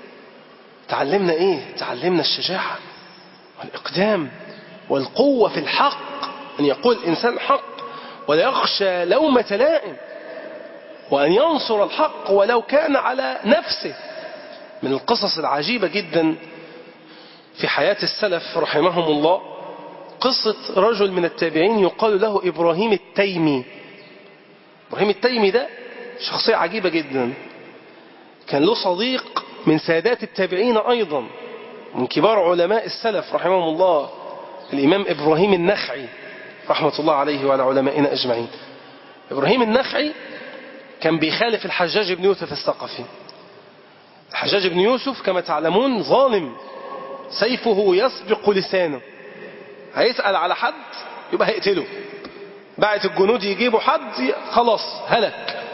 تعلمنا إيه تعلمنا الشجاعة والإقدام والقوة في الحق أن يقول الإنسان حق ولا يخشى لومة لائم وأن ينصر الحق ولو كان على نفسه من القصص العجيبة جدا في حياة السلف رحمهم الله قصة رجل من التابعين يقال له إبراهيم التيمي إبراهيم التيمي ده شخصية عجيبة جدا كان له صديق من سادات التابعين أيضا من كبار علماء السلف رحمهم الله الإمام إبراهيم النخعي رحمة الله عليه وعلى علمائنا أجمعين إبراهيم النخعي كان بيخالف الحجاج بن يوسف الثقفي الحجاج بن يوسف كما تعلمون ظالم سيفه يسبق لسانه هيسأل على حد يبقى هيقتله بعت الجنود يجيبوا حد خلاص هلك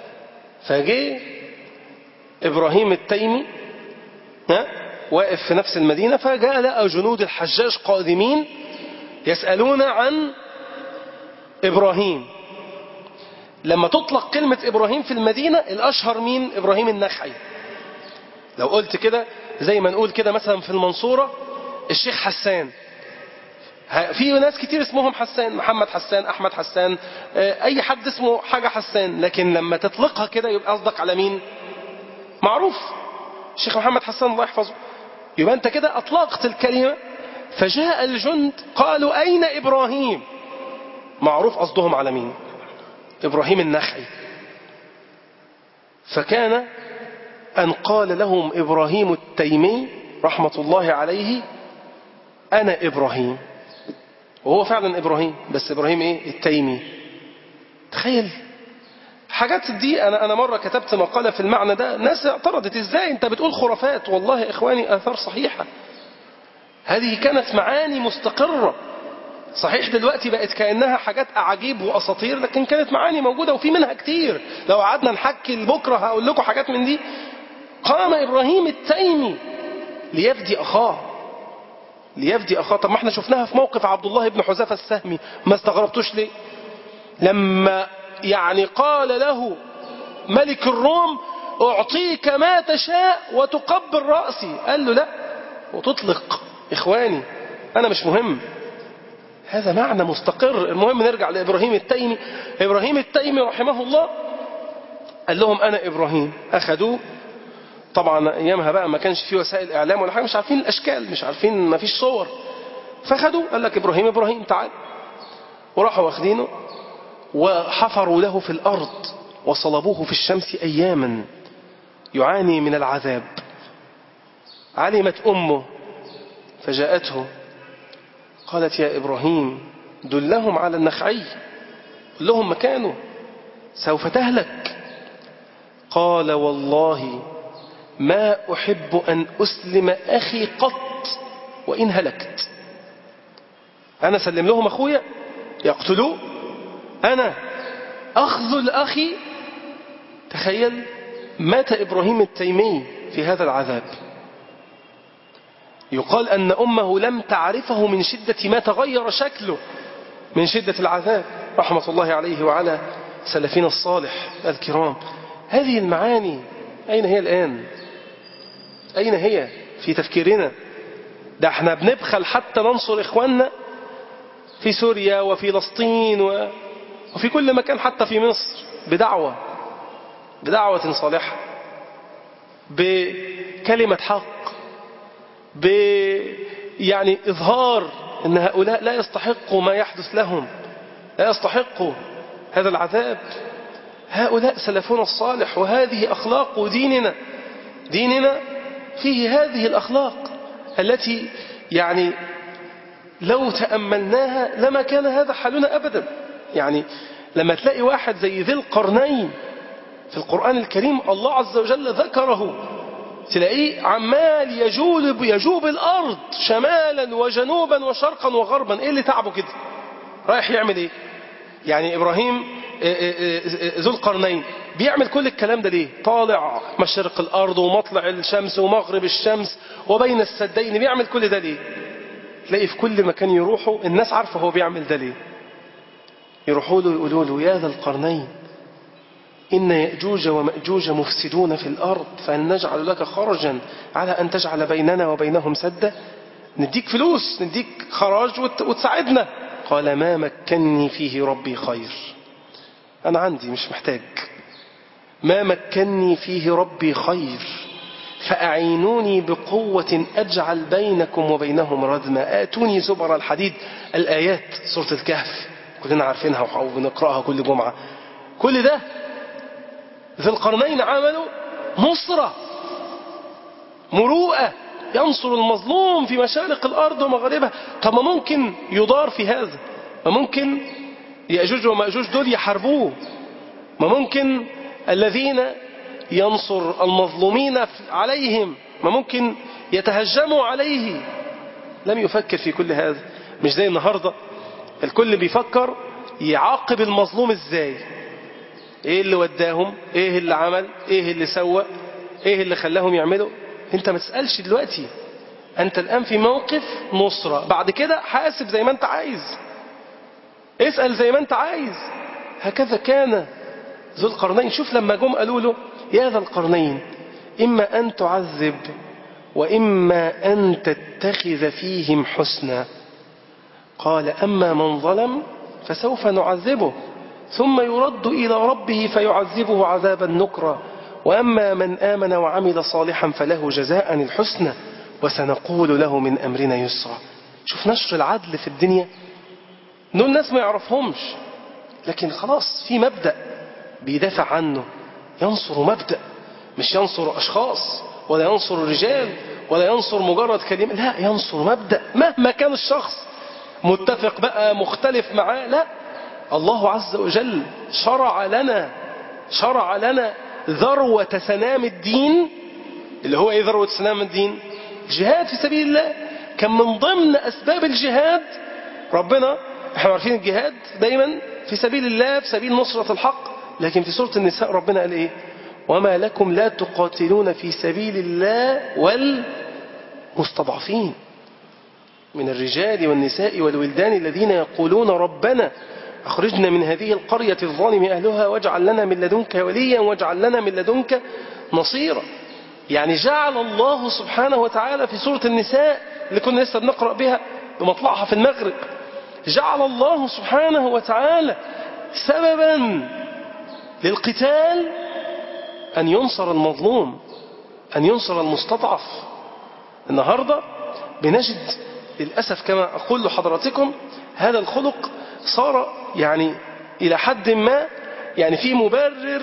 فجه إبراهيم التيمي ها واقف في نفس المدينة فجاء لقى جنود الحجاج قادمين يسألون عن إبراهيم لما تطلق كلمة إبراهيم في المدينة الأشهر مين إبراهيم النخعي لو قلت كده زي ما نقول كده مثلا في المنصورة الشيخ حسان في ناس كتير اسمهم حسان محمد حسان أحمد حسان أي حد اسمه حاجة حسان لكن لما تطلقها كده يبقى قصدك على مين معروف الشيخ محمد حسان الله يحفظه يبقى أنت كده أطلقت الكلمة فجاء الجند قالوا أين إبراهيم معروف قصدهم على مين إبراهيم النخعي فكان أن قال لهم إبراهيم التيمي رحمة الله عليه أنا إبراهيم وهو فعلا إبراهيم بس إبراهيم إيه التيمي تخيل حاجات دي أنا أنا مرة كتبت مقالة في المعنى ده ناس اعترضت إزاي أنت بتقول خرافات والله يا إخواني آثار صحيحة هذه كانت معاني مستقرة صحيح دلوقتي بقت كأنها حاجات أعاجيب وأساطير لكن كانت معاني موجودة وفي منها كتير لو قعدنا نحكي لبكرة هقول لكم حاجات من دي قام إبراهيم التيمي ليفدي أخاه ليفدي أخاه طب ما احنا شفناها في موقف عبد الله بن حذافة السهمي ما استغربتوش ليه لما يعني قال له ملك الروم أعطيك ما تشاء وتقبل رأسي قال له لا وتطلق إخواني أنا مش مهم هذا معنى مستقر المهم نرجع لإبراهيم التيمي إبراهيم التيمي رحمه الله قال لهم أنا إبراهيم أخذوه طبعا أيامها بقى ما كانش فيه وسائل إعلام ولا حاجة مش عارفين الأشكال مش عارفين ما فيش صور فخدوه قال لك إبراهيم إبراهيم تعال وراحوا واخدينه وحفروا له في الأرض وصلبوه في الشمس أياما يعاني من العذاب علمت أمه فجاءته قالت يا إبراهيم دلهم على النخعي قل لهم مكانه سوف تهلك قال والله ما أحب أن أسلم أخي قط وإن هلكت أنا سلم لهم أخويا يقتلوه أنا أخذل أخي تخيل مات إبراهيم التيمي في هذا العذاب يقال أن أمه لم تعرفه من شدة ما تغير شكله من شدة العذاب رحمة الله عليه وعلى سلفنا الصالح الكرام هذه المعاني أين هي الآن أين هي في تفكيرنا ده احنا بنبخل حتى ننصر إخواننا في سوريا وفي فلسطين و... وفي كل مكان حتى في مصر بدعوة بدعوة صالحة بكلمة حق ب يعني إظهار أن هؤلاء لا يستحقوا ما يحدث لهم لا يستحقوا هذا العذاب هؤلاء سلفنا الصالح وهذه أخلاق ديننا ديننا فيه هذه الأخلاق التي يعني لو تأملناها لما كان هذا حالنا أبدا يعني لما تلاقي واحد زي ذي القرنين في القرآن الكريم الله عز وجل ذكره تلاقيه عمال يجول يجوب الأرض شمالا وجنوبا وشرقا وغربا إيه اللي تعبه كده رايح يعمل إيه يعني إبراهيم ذو القرنين بيعمل كل الكلام ده ليه طالع مشرق الأرض ومطلع الشمس ومغرب الشمس وبين السدين بيعمل كل ده ليه تلاقي في كل مكان يروحوا الناس عارفة هو بيعمل ده ليه يروحوا له يقولوا له يا ذا القرنين إن يأجوج ومأجوج مفسدون في الأرض فهل نجعل لك خرجا على أن تجعل بيننا وبينهم سدا نديك فلوس نديك خراج وتساعدنا قال ما مكني فيه ربي خير أنا عندي مش محتاج ما مكني فيه ربي خير فأعينوني بقوة أجعل بينكم وبينهم ردما آتوني زبر الحديد الآيات سورة الكهف كلنا عارفينها وبنقرأها كل جمعة كل ده ذي القرنين عملوا نصرة مروءة ينصر المظلوم في مشارق الأرض ومغاربها طب ما ممكن يضار في هذا ما ممكن يأجوج ومأجوج دول يحاربوه ما ممكن الذين ينصر المظلومين عليهم ما ممكن يتهجموا عليه لم يفكر في كل هذا مش زي النهاردة الكل بيفكر يعاقب المظلوم ازاي ايه اللي وداهم ايه اللي عمل ايه اللي سوى ايه اللي خلاهم يعملوا انت ما تسألش دلوقتي انت الان في موقف نصرة بعد كده حاسب زي ما انت عايز اسأل زي ما انت عايز هكذا كان ذو القرنين شوف لما جم قالوا له يا ذا القرنين إما أن تعذب وإما أن تتخذ فيهم حسنا قال أما من ظلم فسوف نعذبه ثم يرد إلى ربه فيعذبه عذابا نكرا وأما من آمن وعمل صالحا فله جزاء الحسنى وسنقول له من أمرنا يسرا شوف نشر العدل في الدنيا دول الناس ما يعرفهمش لكن خلاص في مبدأ بيدافع عنه ينصر مبدأ مش ينصر أشخاص ولا ينصر الرجال ولا ينصر مجرد كلمة لا ينصر مبدأ مهما كان الشخص متفق بقى مختلف معاه لا الله عز وجل شرع لنا شرع لنا ذروة سنام الدين اللي هو ايه ذروة سنام الدين جهاد في سبيل الله كان من ضمن أسباب الجهاد ربنا احنا عارفين الجهاد دايما في سبيل الله في سبيل نصرة الحق لكن في سورة النساء ربنا قال ايه وما لكم لا تقاتلون في سبيل الله والمستضعفين من الرجال والنساء والولدان الذين يقولون ربنا أخرجنا من هذه القرية الظالم أهلها واجعل لنا من لدنك وليا واجعل لنا من لدنك نصيرا يعني جعل الله سبحانه وتعالى في سورة النساء اللي كنا لسه بنقرأ بها بمطلعها في المغرب جعل الله سبحانه وتعالى سببا للقتال أن ينصر المظلوم أن ينصر المستضعف النهاردة بنجد للأسف كما أقول لحضراتكم هذا الخلق صار يعني إلى حد ما يعني في مبرر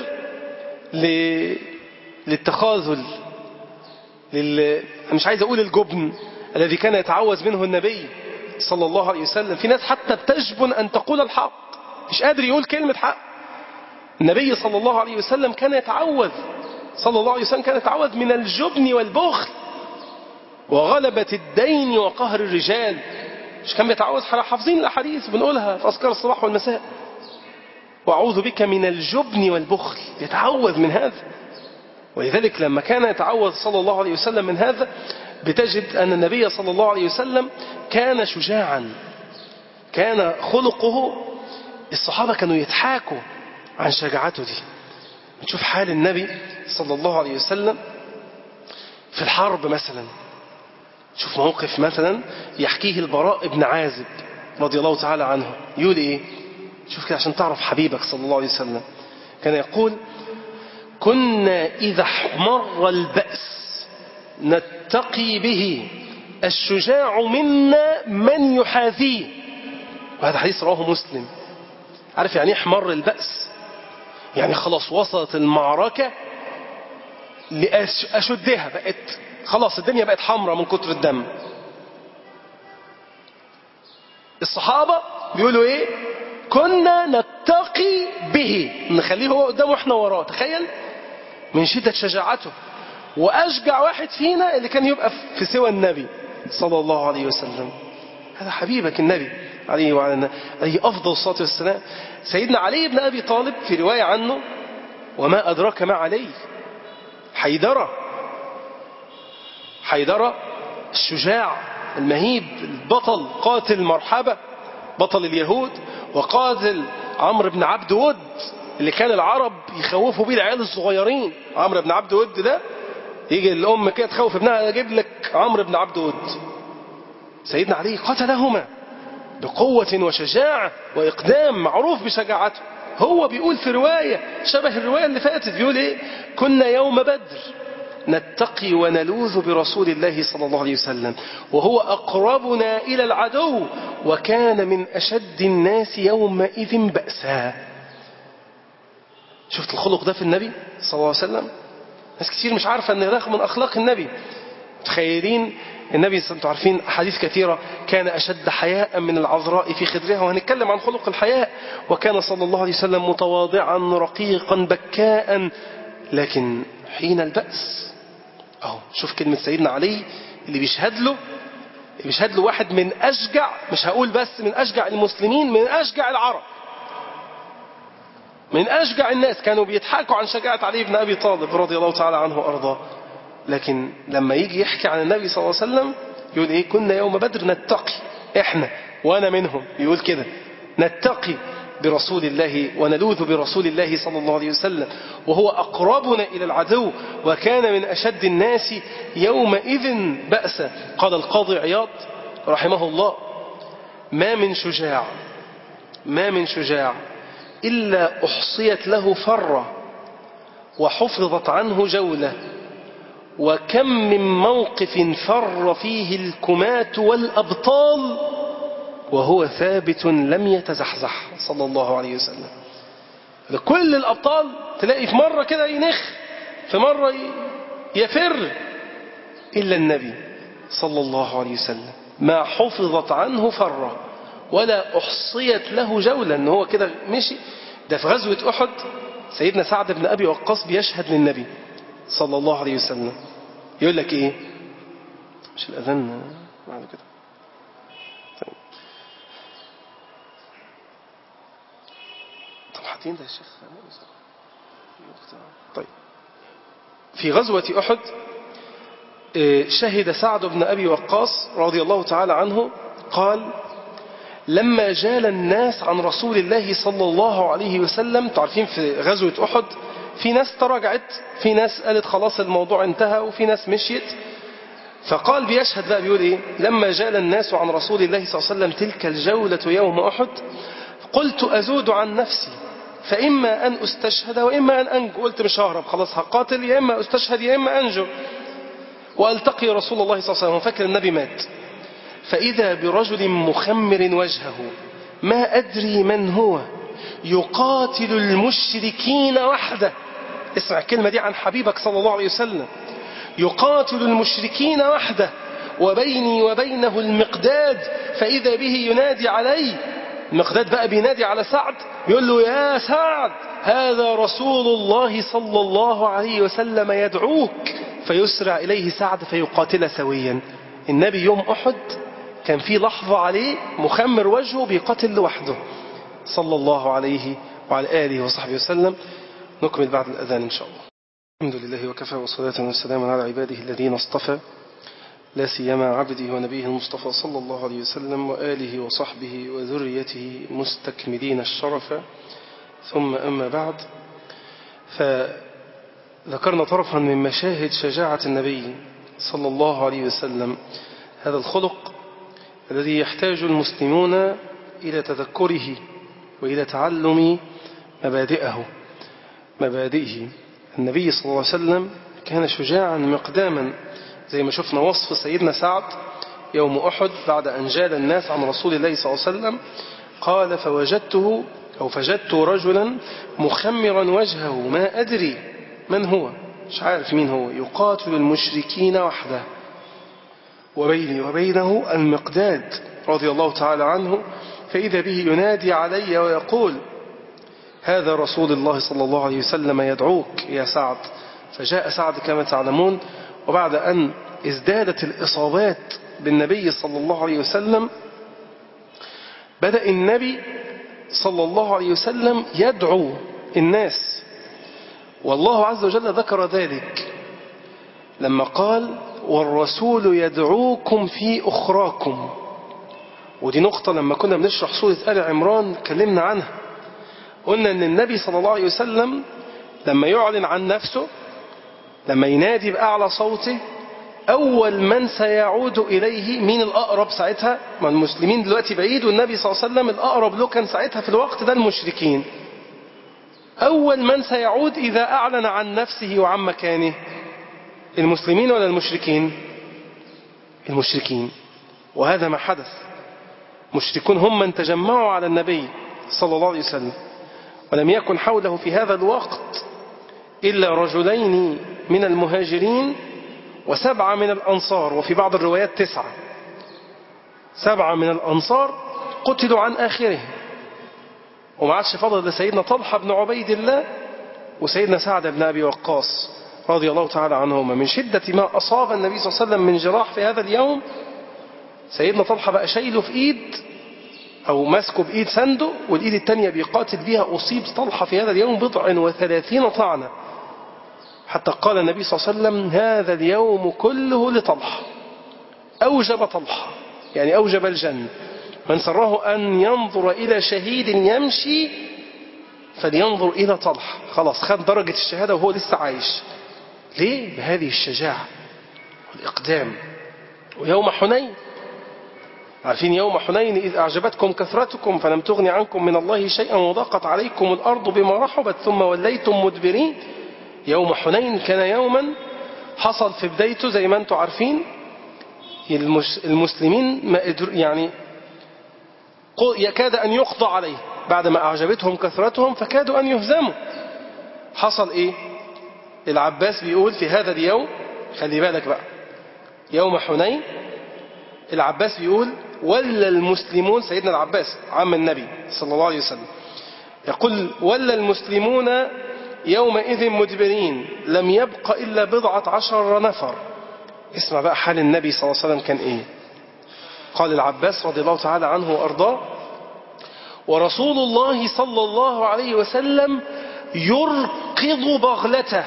للتخاذل لل... مش عايز أقول الجبن الذي كان يتعوذ منه النبي صلى الله عليه وسلم في ناس حتى بتجبن أن تقول الحق مش قادر يقول كلمة حق النبي صلى الله عليه وسلم كان يتعوذ صلى الله عليه وسلم كان يتعوذ من الجبن والبخل وغلبة الدين وقهر الرجال مش كان بيتعوذ حافظين الأحاديث بنقولها في أذكار الصباح والمساء وأعوذ بك من الجبن والبخل يتعوذ من هذا ولذلك لما كان يتعوذ صلى الله عليه وسلم من هذا بتجد أن النبي صلى الله عليه وسلم كان شجاعا كان خلقه الصحابة كانوا يضحكوا عن شجاعته دي نشوف حال النبي صلى الله عليه وسلم في الحرب مثلا شوف موقف مثلا يحكيه البراء بن عازب رضي الله تعالى عنه يقول ايه شوف كده عشان تعرف حبيبك صلى الله عليه وسلم كان يقول كنا إذا احمر البأس نتقي به الشجاع منا من يحاذيه وهذا حديث رواه مسلم عارف يعني احمر البأس يعني خلاص وصلت المعركة لأشدها بقت خلاص الدنيا بقت حمراء من كتر الدم الصحابة بيقولوا ايه كنا نتقي به نخليه هو قدامه احنا وراه تخيل من شدة شجاعته وأشجع واحد فينا اللي كان يبقى في سوى النبي صلى الله عليه وسلم هذا حبيبك النبي عليه وعلى عليه أفضل الصلاة والسلام سيدنا علي بن أبي طالب في رواية عنه وما أدراك ما علي حيدرة حيدرة الشجاع المهيب البطل قاتل مرحبة بطل اليهود وقاتل عمرو بن عبد ود اللي كان العرب يخوفوا بيه العيال الصغيرين عمرو بن عبد ود ده يجي الأم كده تخوف ابنها أجيب لك عمرو بن عبد ود سيدنا علي قتلهما بقوة وشجاعة وإقدام معروف بشجاعته هو بيقول في رواية شبه الرواية اللي فاتت بيقول إيه كنا يوم بدر نتقي ونلوذ برسول الله صلى الله عليه وسلم وهو أقربنا إلى العدو وكان من أشد الناس يومئذ بأسا شفت الخلق ده في النبي صلى الله عليه وسلم ناس كتير مش عارفة أن ده من أخلاق النبي متخيلين النبي انتم عارفين أحاديث كثيرة كان أشد حياء من العذراء في خدرها وهنتكلم عن خلق الحياء وكان صلى الله عليه وسلم متواضعا رقيقا بكاء لكن حين البأس أهو شوف كلمة سيدنا علي اللي بيشهد له اللي بيشهد له واحد من أشجع مش هقول بس من أشجع المسلمين من أشجع العرب من أشجع الناس كانوا بيضحكوا عن شجاعة علي بن أبي طالب رضي الله تعالى عنه وأرضاه لكن لما يجي يحكي عن النبي صلى الله عليه وسلم يقول إيه كنا يوم بدر نتقي إحنا وأنا منهم يقول كده نتقي برسول الله ونلوذ برسول الله صلى الله عليه وسلم وهو أقربنا إلى العدو وكان من أشد الناس يومئذ بأسا قال القاضي عياض رحمه الله ما من شجاع ما من شجاع إلا أحصيت له فرة وحفظت عنه جولة وكم من موقف فر فيه الكمات والأبطال وهو ثابت لم يتزحزح صلى الله عليه وسلم كل الأبطال تلاقي في مرة كده ينخ في مرة يفر إلا النبي صلى الله عليه وسلم ما حفظت عنه فرة ولا أحصيت له جولة إن هو كده مشي ده في غزوة أحد سيدنا سعد بن أبي وقاص بيشهد للنبي صلى الله عليه وسلم يقول لك إيه مش الأذان بعد كده طيب طب حاطين ده يا شيخ طيب في غزوة أحد شهد سعد بن أبي وقاص رضي الله تعالى عنه قال لما جال الناس عن رسول الله صلى الله عليه وسلم تعرفين في غزوة أحد في ناس تراجعت في ناس قالت خلاص الموضوع انتهى وفي ناس مشيت فقال بيشهد بقى بيقول ايه لما جال الناس عن رسول الله صلى الله عليه وسلم تلك الجولة يوم أحد قلت أزود عن نفسي فإما أن أستشهد وإما أن أنجو قلت مش ههرب خلاص هقاتل يا إما أستشهد يا إما أنجو وألتقي رسول الله صلى الله عليه وسلم فاكر النبي مات فإذا برجل مخمر وجهه ما أدري من هو يقاتل المشركين وحده اسمع الكلمة دي عن حبيبك صلى الله عليه وسلم يقاتل المشركين وحده وبيني وبينه المقداد فإذا به ينادي علي المقداد بقى بينادي على سعد يقول له يا سعد هذا رسول الله صلى الله عليه وسلم يدعوك فيسرع إليه سعد فيقاتل سويا النبي يوم أحد كان في لحظة عليه مخمر وجهه بيقاتل لوحده صلى الله عليه وعلى آله وصحبه وسلم نكمل بعد الأذان إن شاء الله الحمد لله وكفى وصلاة وسلاما على عباده الذين اصطفى لا سيما عبده ونبيه المصطفى صلى الله عليه وسلم وآله وصحبه وذريته مستكملين الشرف ثم أما بعد فذكرنا طرفا من مشاهد شجاعة النبي صلى الله عليه وسلم هذا الخلق الذي يحتاج المسلمون إلى تذكره وإلى تعلم مبادئه مبادئه النبي صلى الله عليه وسلم كان شجاعا مقداما زي ما شفنا وصف سيدنا سعد يوم أحد بعد أن جال الناس عن رسول الله صلى الله عليه وسلم قال فوجدته أو فجدت رجلا مخمرا وجهه ما أدري من هو مش عارف مين هو يقاتل المشركين وحده وبيني وبينه المقداد رضي الله تعالى عنه فإذا به ينادي علي ويقول هذا رسول الله صلى الله عليه وسلم يدعوك يا سعد فجاء سعد كما تعلمون وبعد أن ازدادت الإصابات بالنبي صلى الله عليه وسلم بدأ النبي صلى الله عليه وسلم يدعو الناس والله عز وجل ذكر ذلك لما قال والرسول يدعوكم في أخراكم ودي نقطة لما كنا بنشرح سورة آل عمران اتكلمنا عنها قلنا أن النبي صلى الله عليه وسلم لما يعلن عن نفسه لما ينادي بأعلى صوته أول من سيعود إليه مين الأقرب ساعتها ما المسلمين دلوقتي بعيد والنبي صلى الله عليه وسلم الأقرب له كان ساعتها في الوقت ده المشركين أول من سيعود إذا أعلن عن نفسه وعن مكانه المسلمين ولا المشركين المشركين وهذا ما حدث مشركون هم من تجمعوا على النبي صلى الله عليه وسلم ولم يكن حوله في هذا الوقت إلا رجلين من المهاجرين وسبعة من الأنصار وفي بعض الروايات تسعة سبعة من الأنصار قتلوا عن آخره وما عادش فضل لسيدنا طلحة بن عبيد الله وسيدنا سعد بن أبي وقاص رضي الله تعالى عنهما من شدة ما أصاب النبي صلى الله عليه وسلم من جراح في هذا اليوم سيدنا طلحة بقى شايله في إيد أو ماسكه بإيد سنده والإيد التانية بيقاتل بها أصيب طلحة في هذا اليوم بضع وثلاثين طعنة حتى قال النبي صلى الله عليه وسلم هذا اليوم كله لطلحة أوجب طلحة يعني أوجب الجنة من سره أن ينظر إلى شهيد يمشي فلينظر إلى طلحة خلاص خد درجة الشهادة وهو لسه عايش ليه بهذه الشجاعة والإقدام ويوم حنين عارفين يوم حنين إذ أعجبتكم كثرتكم فلم تغن عنكم من الله شيئا وضاقت عليكم الأرض بما رحبت ثم وليتم مدبرين يوم حنين كان يوما حصل في بدايته زي ما انتم عارفين المسلمين ما يعني يكاد أن يقضى عليه بعد ما أعجبتهم كثرتهم فكادوا أن يهزموا حصل إيه العباس بيقول في هذا اليوم خلي بالك بقى يوم حنين العباس بيقول ولا المسلمون سيدنا العباس عم النبي صلى الله عليه وسلم يقول ولا المسلمون يومئذ مدبرين لم يبق إلا بضعة عشر نفر اسمع بقى حال النبي صلى الله عليه وسلم كان إيه قال العباس رضي الله تعالى عنه وأرضاه ورسول الله صلى الله عليه وسلم يرقض بغلته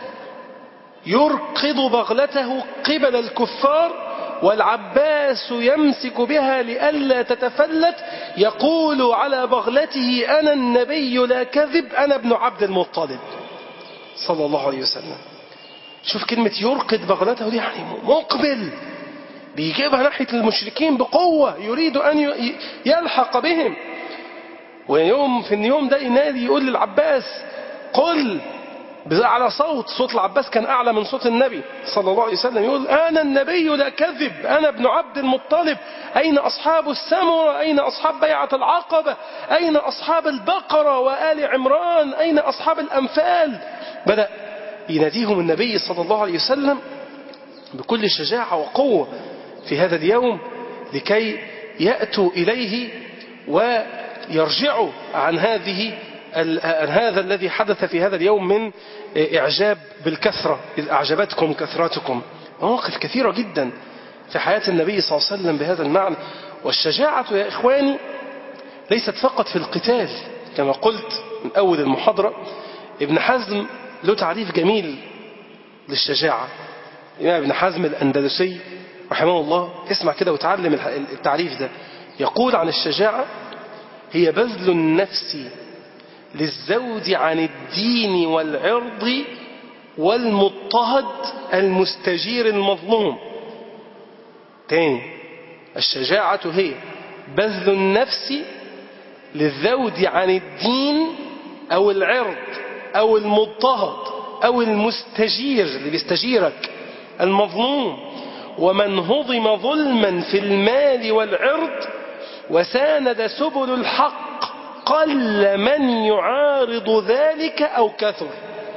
يرقض بغلته قبل الكفار والعباس يمسك بها لئلا تتفلت يقول على بغلته أنا النبي لا كذب أنا ابن عبد المطلب صلى الله عليه وسلم شوف كلمة يرقد بغلته دي يعني مقبل بيجيبها ناحية المشركين بقوة يريد أن يلحق بهم ويوم في اليوم ده ينادي يقول للعباس قل على صوت صوت العباس كان أعلى من صوت النبي صلى الله عليه وسلم يقول أنا النبي لا كذب أنا ابن عبد المطلب أين أصحاب السمرة أين أصحاب بيعة العقبة أين أصحاب البقرة وآل عمران أين أصحاب الأنفال بدأ يناديهم النبي صلى الله عليه وسلم بكل شجاعة وقوة في هذا اليوم لكي يأتوا إليه ويرجعوا عن هذه عن هذا الذي حدث في هذا اليوم من إعجاب بالكثرة إذ أعجبتكم كثرتكم مواقف كثيرة جدا في حياة النبي صلى الله عليه وسلم بهذا المعنى والشجاعة يا إخواني ليست فقط في القتال كما قلت من أول المحاضرة ابن حزم له تعريف جميل للشجاعة الإمام ابن حزم الأندلسي رحمه الله اسمع كده وتعلم التعريف ده يقول عن الشجاعة هي بذل النفس للزوج عن الدين والعرض والمضطهد المستجير المظلوم تاني الشجاعة هي بذل النفس للذود عن الدين أو العرض أو المضطهد أو المستجير اللي بيستجيرك المظلوم ومن هضم ظلما في المال والعرض وساند سبل الحق قل من يعارض ذلك أو كثر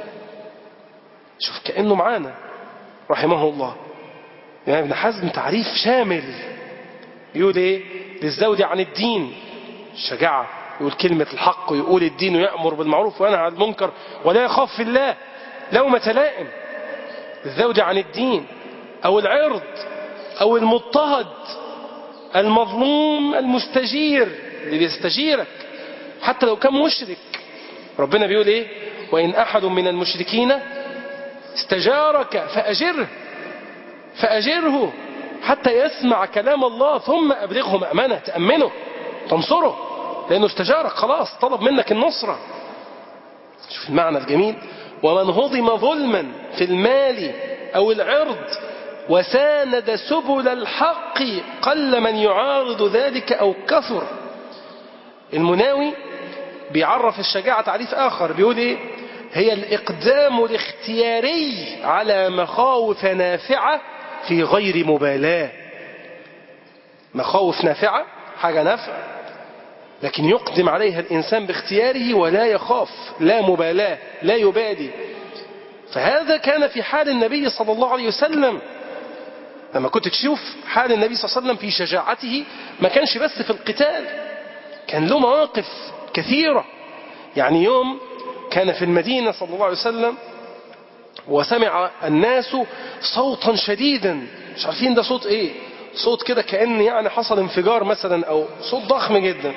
شوف كأنه معانا رحمه الله يعني ابن حزم تعريف شامل يقول ايه للزوج عن الدين الشجاعة يقول كلمة الحق ويقول الدين ويأمر بالمعروف وينهى عن المنكر ولا يخاف في الله لومة لائم الزوج عن الدين أو العرض أو المضطهد المظلوم المستجير اللي بيستجيرك حتى لو كان مشرك ربنا بيقول ايه وإن أحد من المشركين استجارك فأجره فأجره حتى يسمع كلام الله ثم أبلغه مأمنة تأمنه تنصره لأنه استجارك خلاص طلب منك النصرة شوف المعنى الجميل ومن هضم ظلما في المال أو العرض وساند سبل الحق قل من يعارض ذلك أو كثر المناوي بيعرف الشجاعة تعريف آخر بيقول إيه هي الإقدام الاختياري على مخاوف نافعة في غير مبالاة مخاوف نافعة حاجة نافع لكن يقدم عليها الإنسان باختياره ولا يخاف لا مبالاة لا يبالي فهذا كان في حال النبي صلى الله عليه وسلم لما كنت تشوف حال النبي صلى الله عليه وسلم في شجاعته ما كانش بس في القتال كان له مواقف كثيرة يعني يوم كان في المدينة صلى الله عليه وسلم وسمع الناس صوتا شديدا مش عارفين ده صوت ايه صوت كده كأن يعني حصل انفجار مثلا او صوت ضخم جدا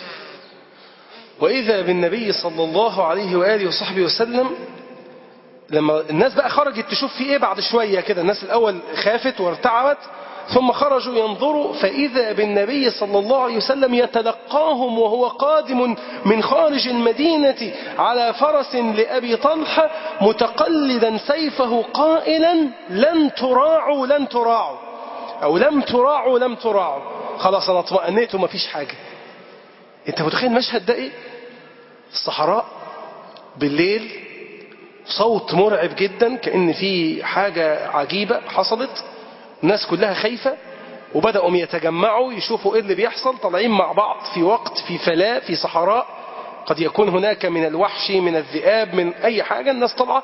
وإذا بالنبي صلى الله عليه وآله وصحبه وسلم لما الناس بقى خرجت تشوف في ايه بعد شوية كده الناس الأول خافت وارتعبت ثم خرجوا ينظروا فإذا بالنبي صلى الله عليه وسلم يتلقاهم وهو قادم من خارج المدينة على فرس لأبي طلحة متقلدا سيفه قائلا لن تراعوا لن تراعوا أو لم تراعوا لم تراعوا خلاص أنا اطمأنيت وما فيش حاجة أنت متخيل المشهد ده إيه الصحراء بالليل صوت مرعب جدا كأن في حاجة عجيبة حصلت الناس كلها خايفة وبدأوا يتجمعوا يشوفوا ايه اللي بيحصل طالعين مع بعض في وقت في فلاة في صحراء قد يكون هناك من الوحش من الذئاب من أي حاجة الناس طالعة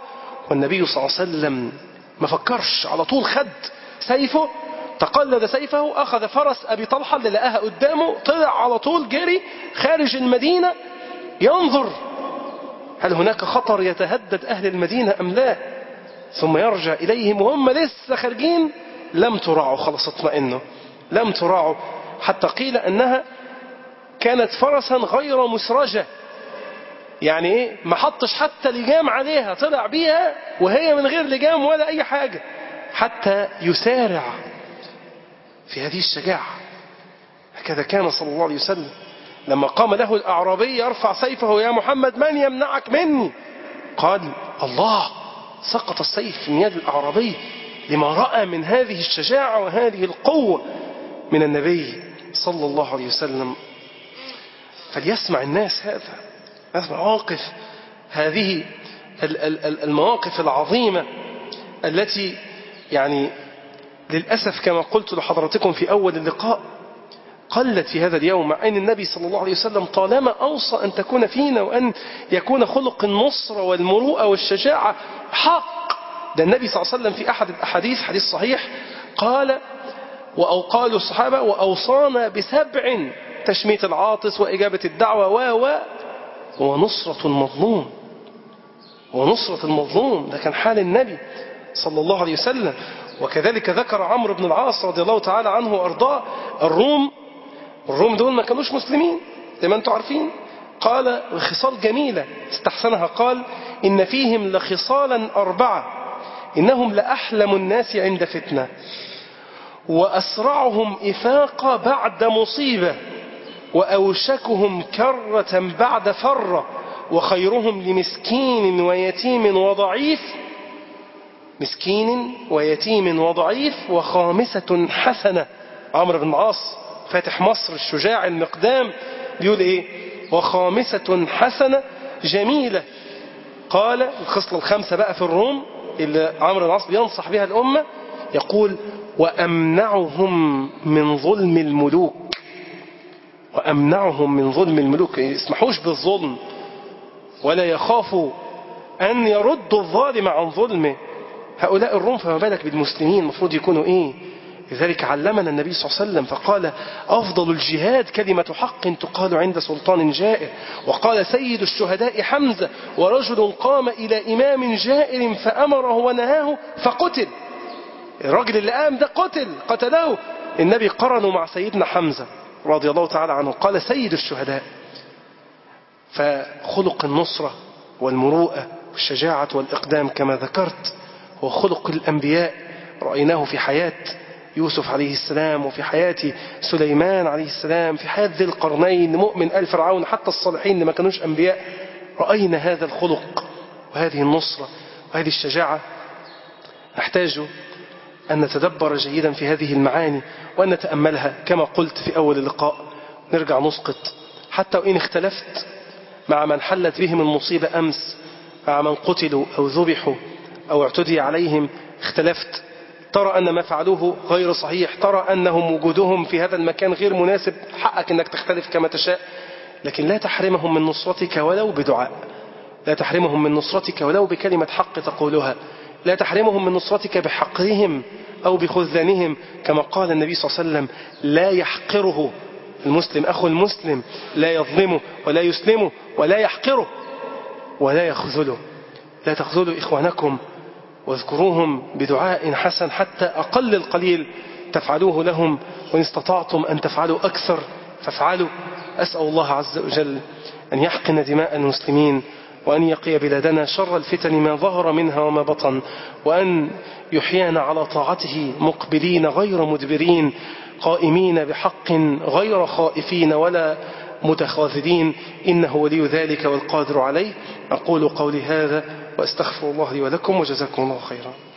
والنبي صلى الله عليه وسلم ما فكرش على طول خد سيفه تقلد سيفه أخذ فرس أبي طلحة اللي لقاها قدامه طلع على طول جري خارج المدينة ينظر هل هناك خطر يتهدد أهل المدينة أم لا ثم يرجع إليهم وهم لسه خارجين لم تراعوا خلاص اطمئنوا لم تراعوا حتى قيل أنها كانت فرسا غير مسرجة يعني ايه ما حطش حتى لجام عليها طلع بيها وهي من غير لجام ولا أي حاجة حتى يسارع في هذه الشجاعة هكذا كان صلى الله عليه وسلم لما قام له الأعرابي يرفع سيفه يا محمد من يمنعك مني قال الله سقط السيف من يد الأعرابي لما رأى من هذه الشجاعة وهذه القوة من النبي صلى الله عليه وسلم فليسمع الناس هذا مواقف هذه المواقف العظيمة التي يعني للأسف كما قلت لحضرتكم في أول اللقاء قلت في هذا اليوم مع أن النبي صلى الله عليه وسلم طالما أوصى أن تكون فينا وأن يكون خلق النصر والمروءة والشجاعة حق ده النبي صلى الله عليه وسلم في أحد الأحاديث حديث صحيح قال أو قالوا الصحابة وأوصانا بسبع تشميت العاطس وإجابة الدعوة و و ونصرة المظلوم ونصرة المظلوم ده كان حال النبي صلى الله عليه وسلم وكذلك ذكر عمرو بن العاص رضي الله تعالى عنه وأرضاه الروم الروم دول ما كانوش مسلمين زي ما انتم عارفين قال خصال جميلة استحسنها قال إن فيهم لخصالا أربعة إنهم لأحلم الناس عند فتنة وأسرعهم إفاقة بعد مصيبة وأوشكهم كرة بعد فرة وخيرهم لمسكين ويتيم وضعيف مسكين ويتيم وضعيف وخامسة حسنة عمرو بن العاص فاتح مصر الشجاع المقدام بيقول ايه وخامسة حسنة جميلة قال الخصلة الخامسة بقى في الروم اللي عمرو بن العاص بينصح بها الأمة يقول وأمنعهم من ظلم الملوك وأمنعهم من ظلم الملوك يسمحوش بالظلم ولا يخافوا أن يردوا الظالم عن ظلمه هؤلاء الروم فما بالك بالمسلمين المفروض يكونوا إيه لذلك علمنا النبي صلى الله عليه وسلم فقال أفضل الجهاد كلمة حق تقال عند سلطان جائر وقال سيد الشهداء حمزة ورجل قام إلى إمام جائر فأمره ونهاه فقتل الراجل اللي قام ده قتل قتله النبي قرنه مع سيدنا حمزة رضي الله تعالى عنه قال سيد الشهداء فخلق النصرة والمروءة والشجاعة والإقدام كما ذكرت هو خلق الأنبياء رأيناه في حياة يوسف عليه السلام وفي حياة سليمان عليه السلام في حياة ذي القرنين مؤمن آل فرعون حتى الصالحين اللي ما كانوش أنبياء رأينا هذا الخلق وهذه النصرة وهذه الشجاعة نحتاج أن نتدبر جيدا في هذه المعاني وأن نتأملها كما قلت في أول اللقاء نرجع نسقط حتى وإن اختلفت مع من حلت بهم المصيبة أمس مع من قتلوا أو ذبحوا أو اعتدي عليهم اختلفت ترى أن ما فعلوه غير صحيح ترى أنهم وجودهم في هذا المكان غير مناسب حقك أنك تختلف كما تشاء لكن لا تحرمهم من نصرتك ولو بدعاء لا تحرمهم من نصرتك ولو بكلمة حق تقولها لا تحرمهم من نصرتك بحقرهم أو بخذلانهم كما قال النبي صلى الله عليه وسلم لا يحقره المسلم أخو المسلم لا يظلمه ولا يسلمه ولا يحقره ولا يخذله لا تخذلوا إخوانكم واذكروهم بدعاء حسن حتى أقل القليل تفعلوه لهم وإن استطعتم أن تفعلوا أكثر فافعلوا أسأل الله عز وجل أن يحقن دماء المسلمين وأن يقي بلادنا شر الفتن ما ظهر منها وما بطن وأن يحيانا على طاعته مقبلين غير مدبرين قائمين بحق غير خائفين ولا متخاذلين إنه ولي ذلك والقادر عليه أقول قولي هذا وأستغفر الله لي ولكم وجزاكم الله خيرا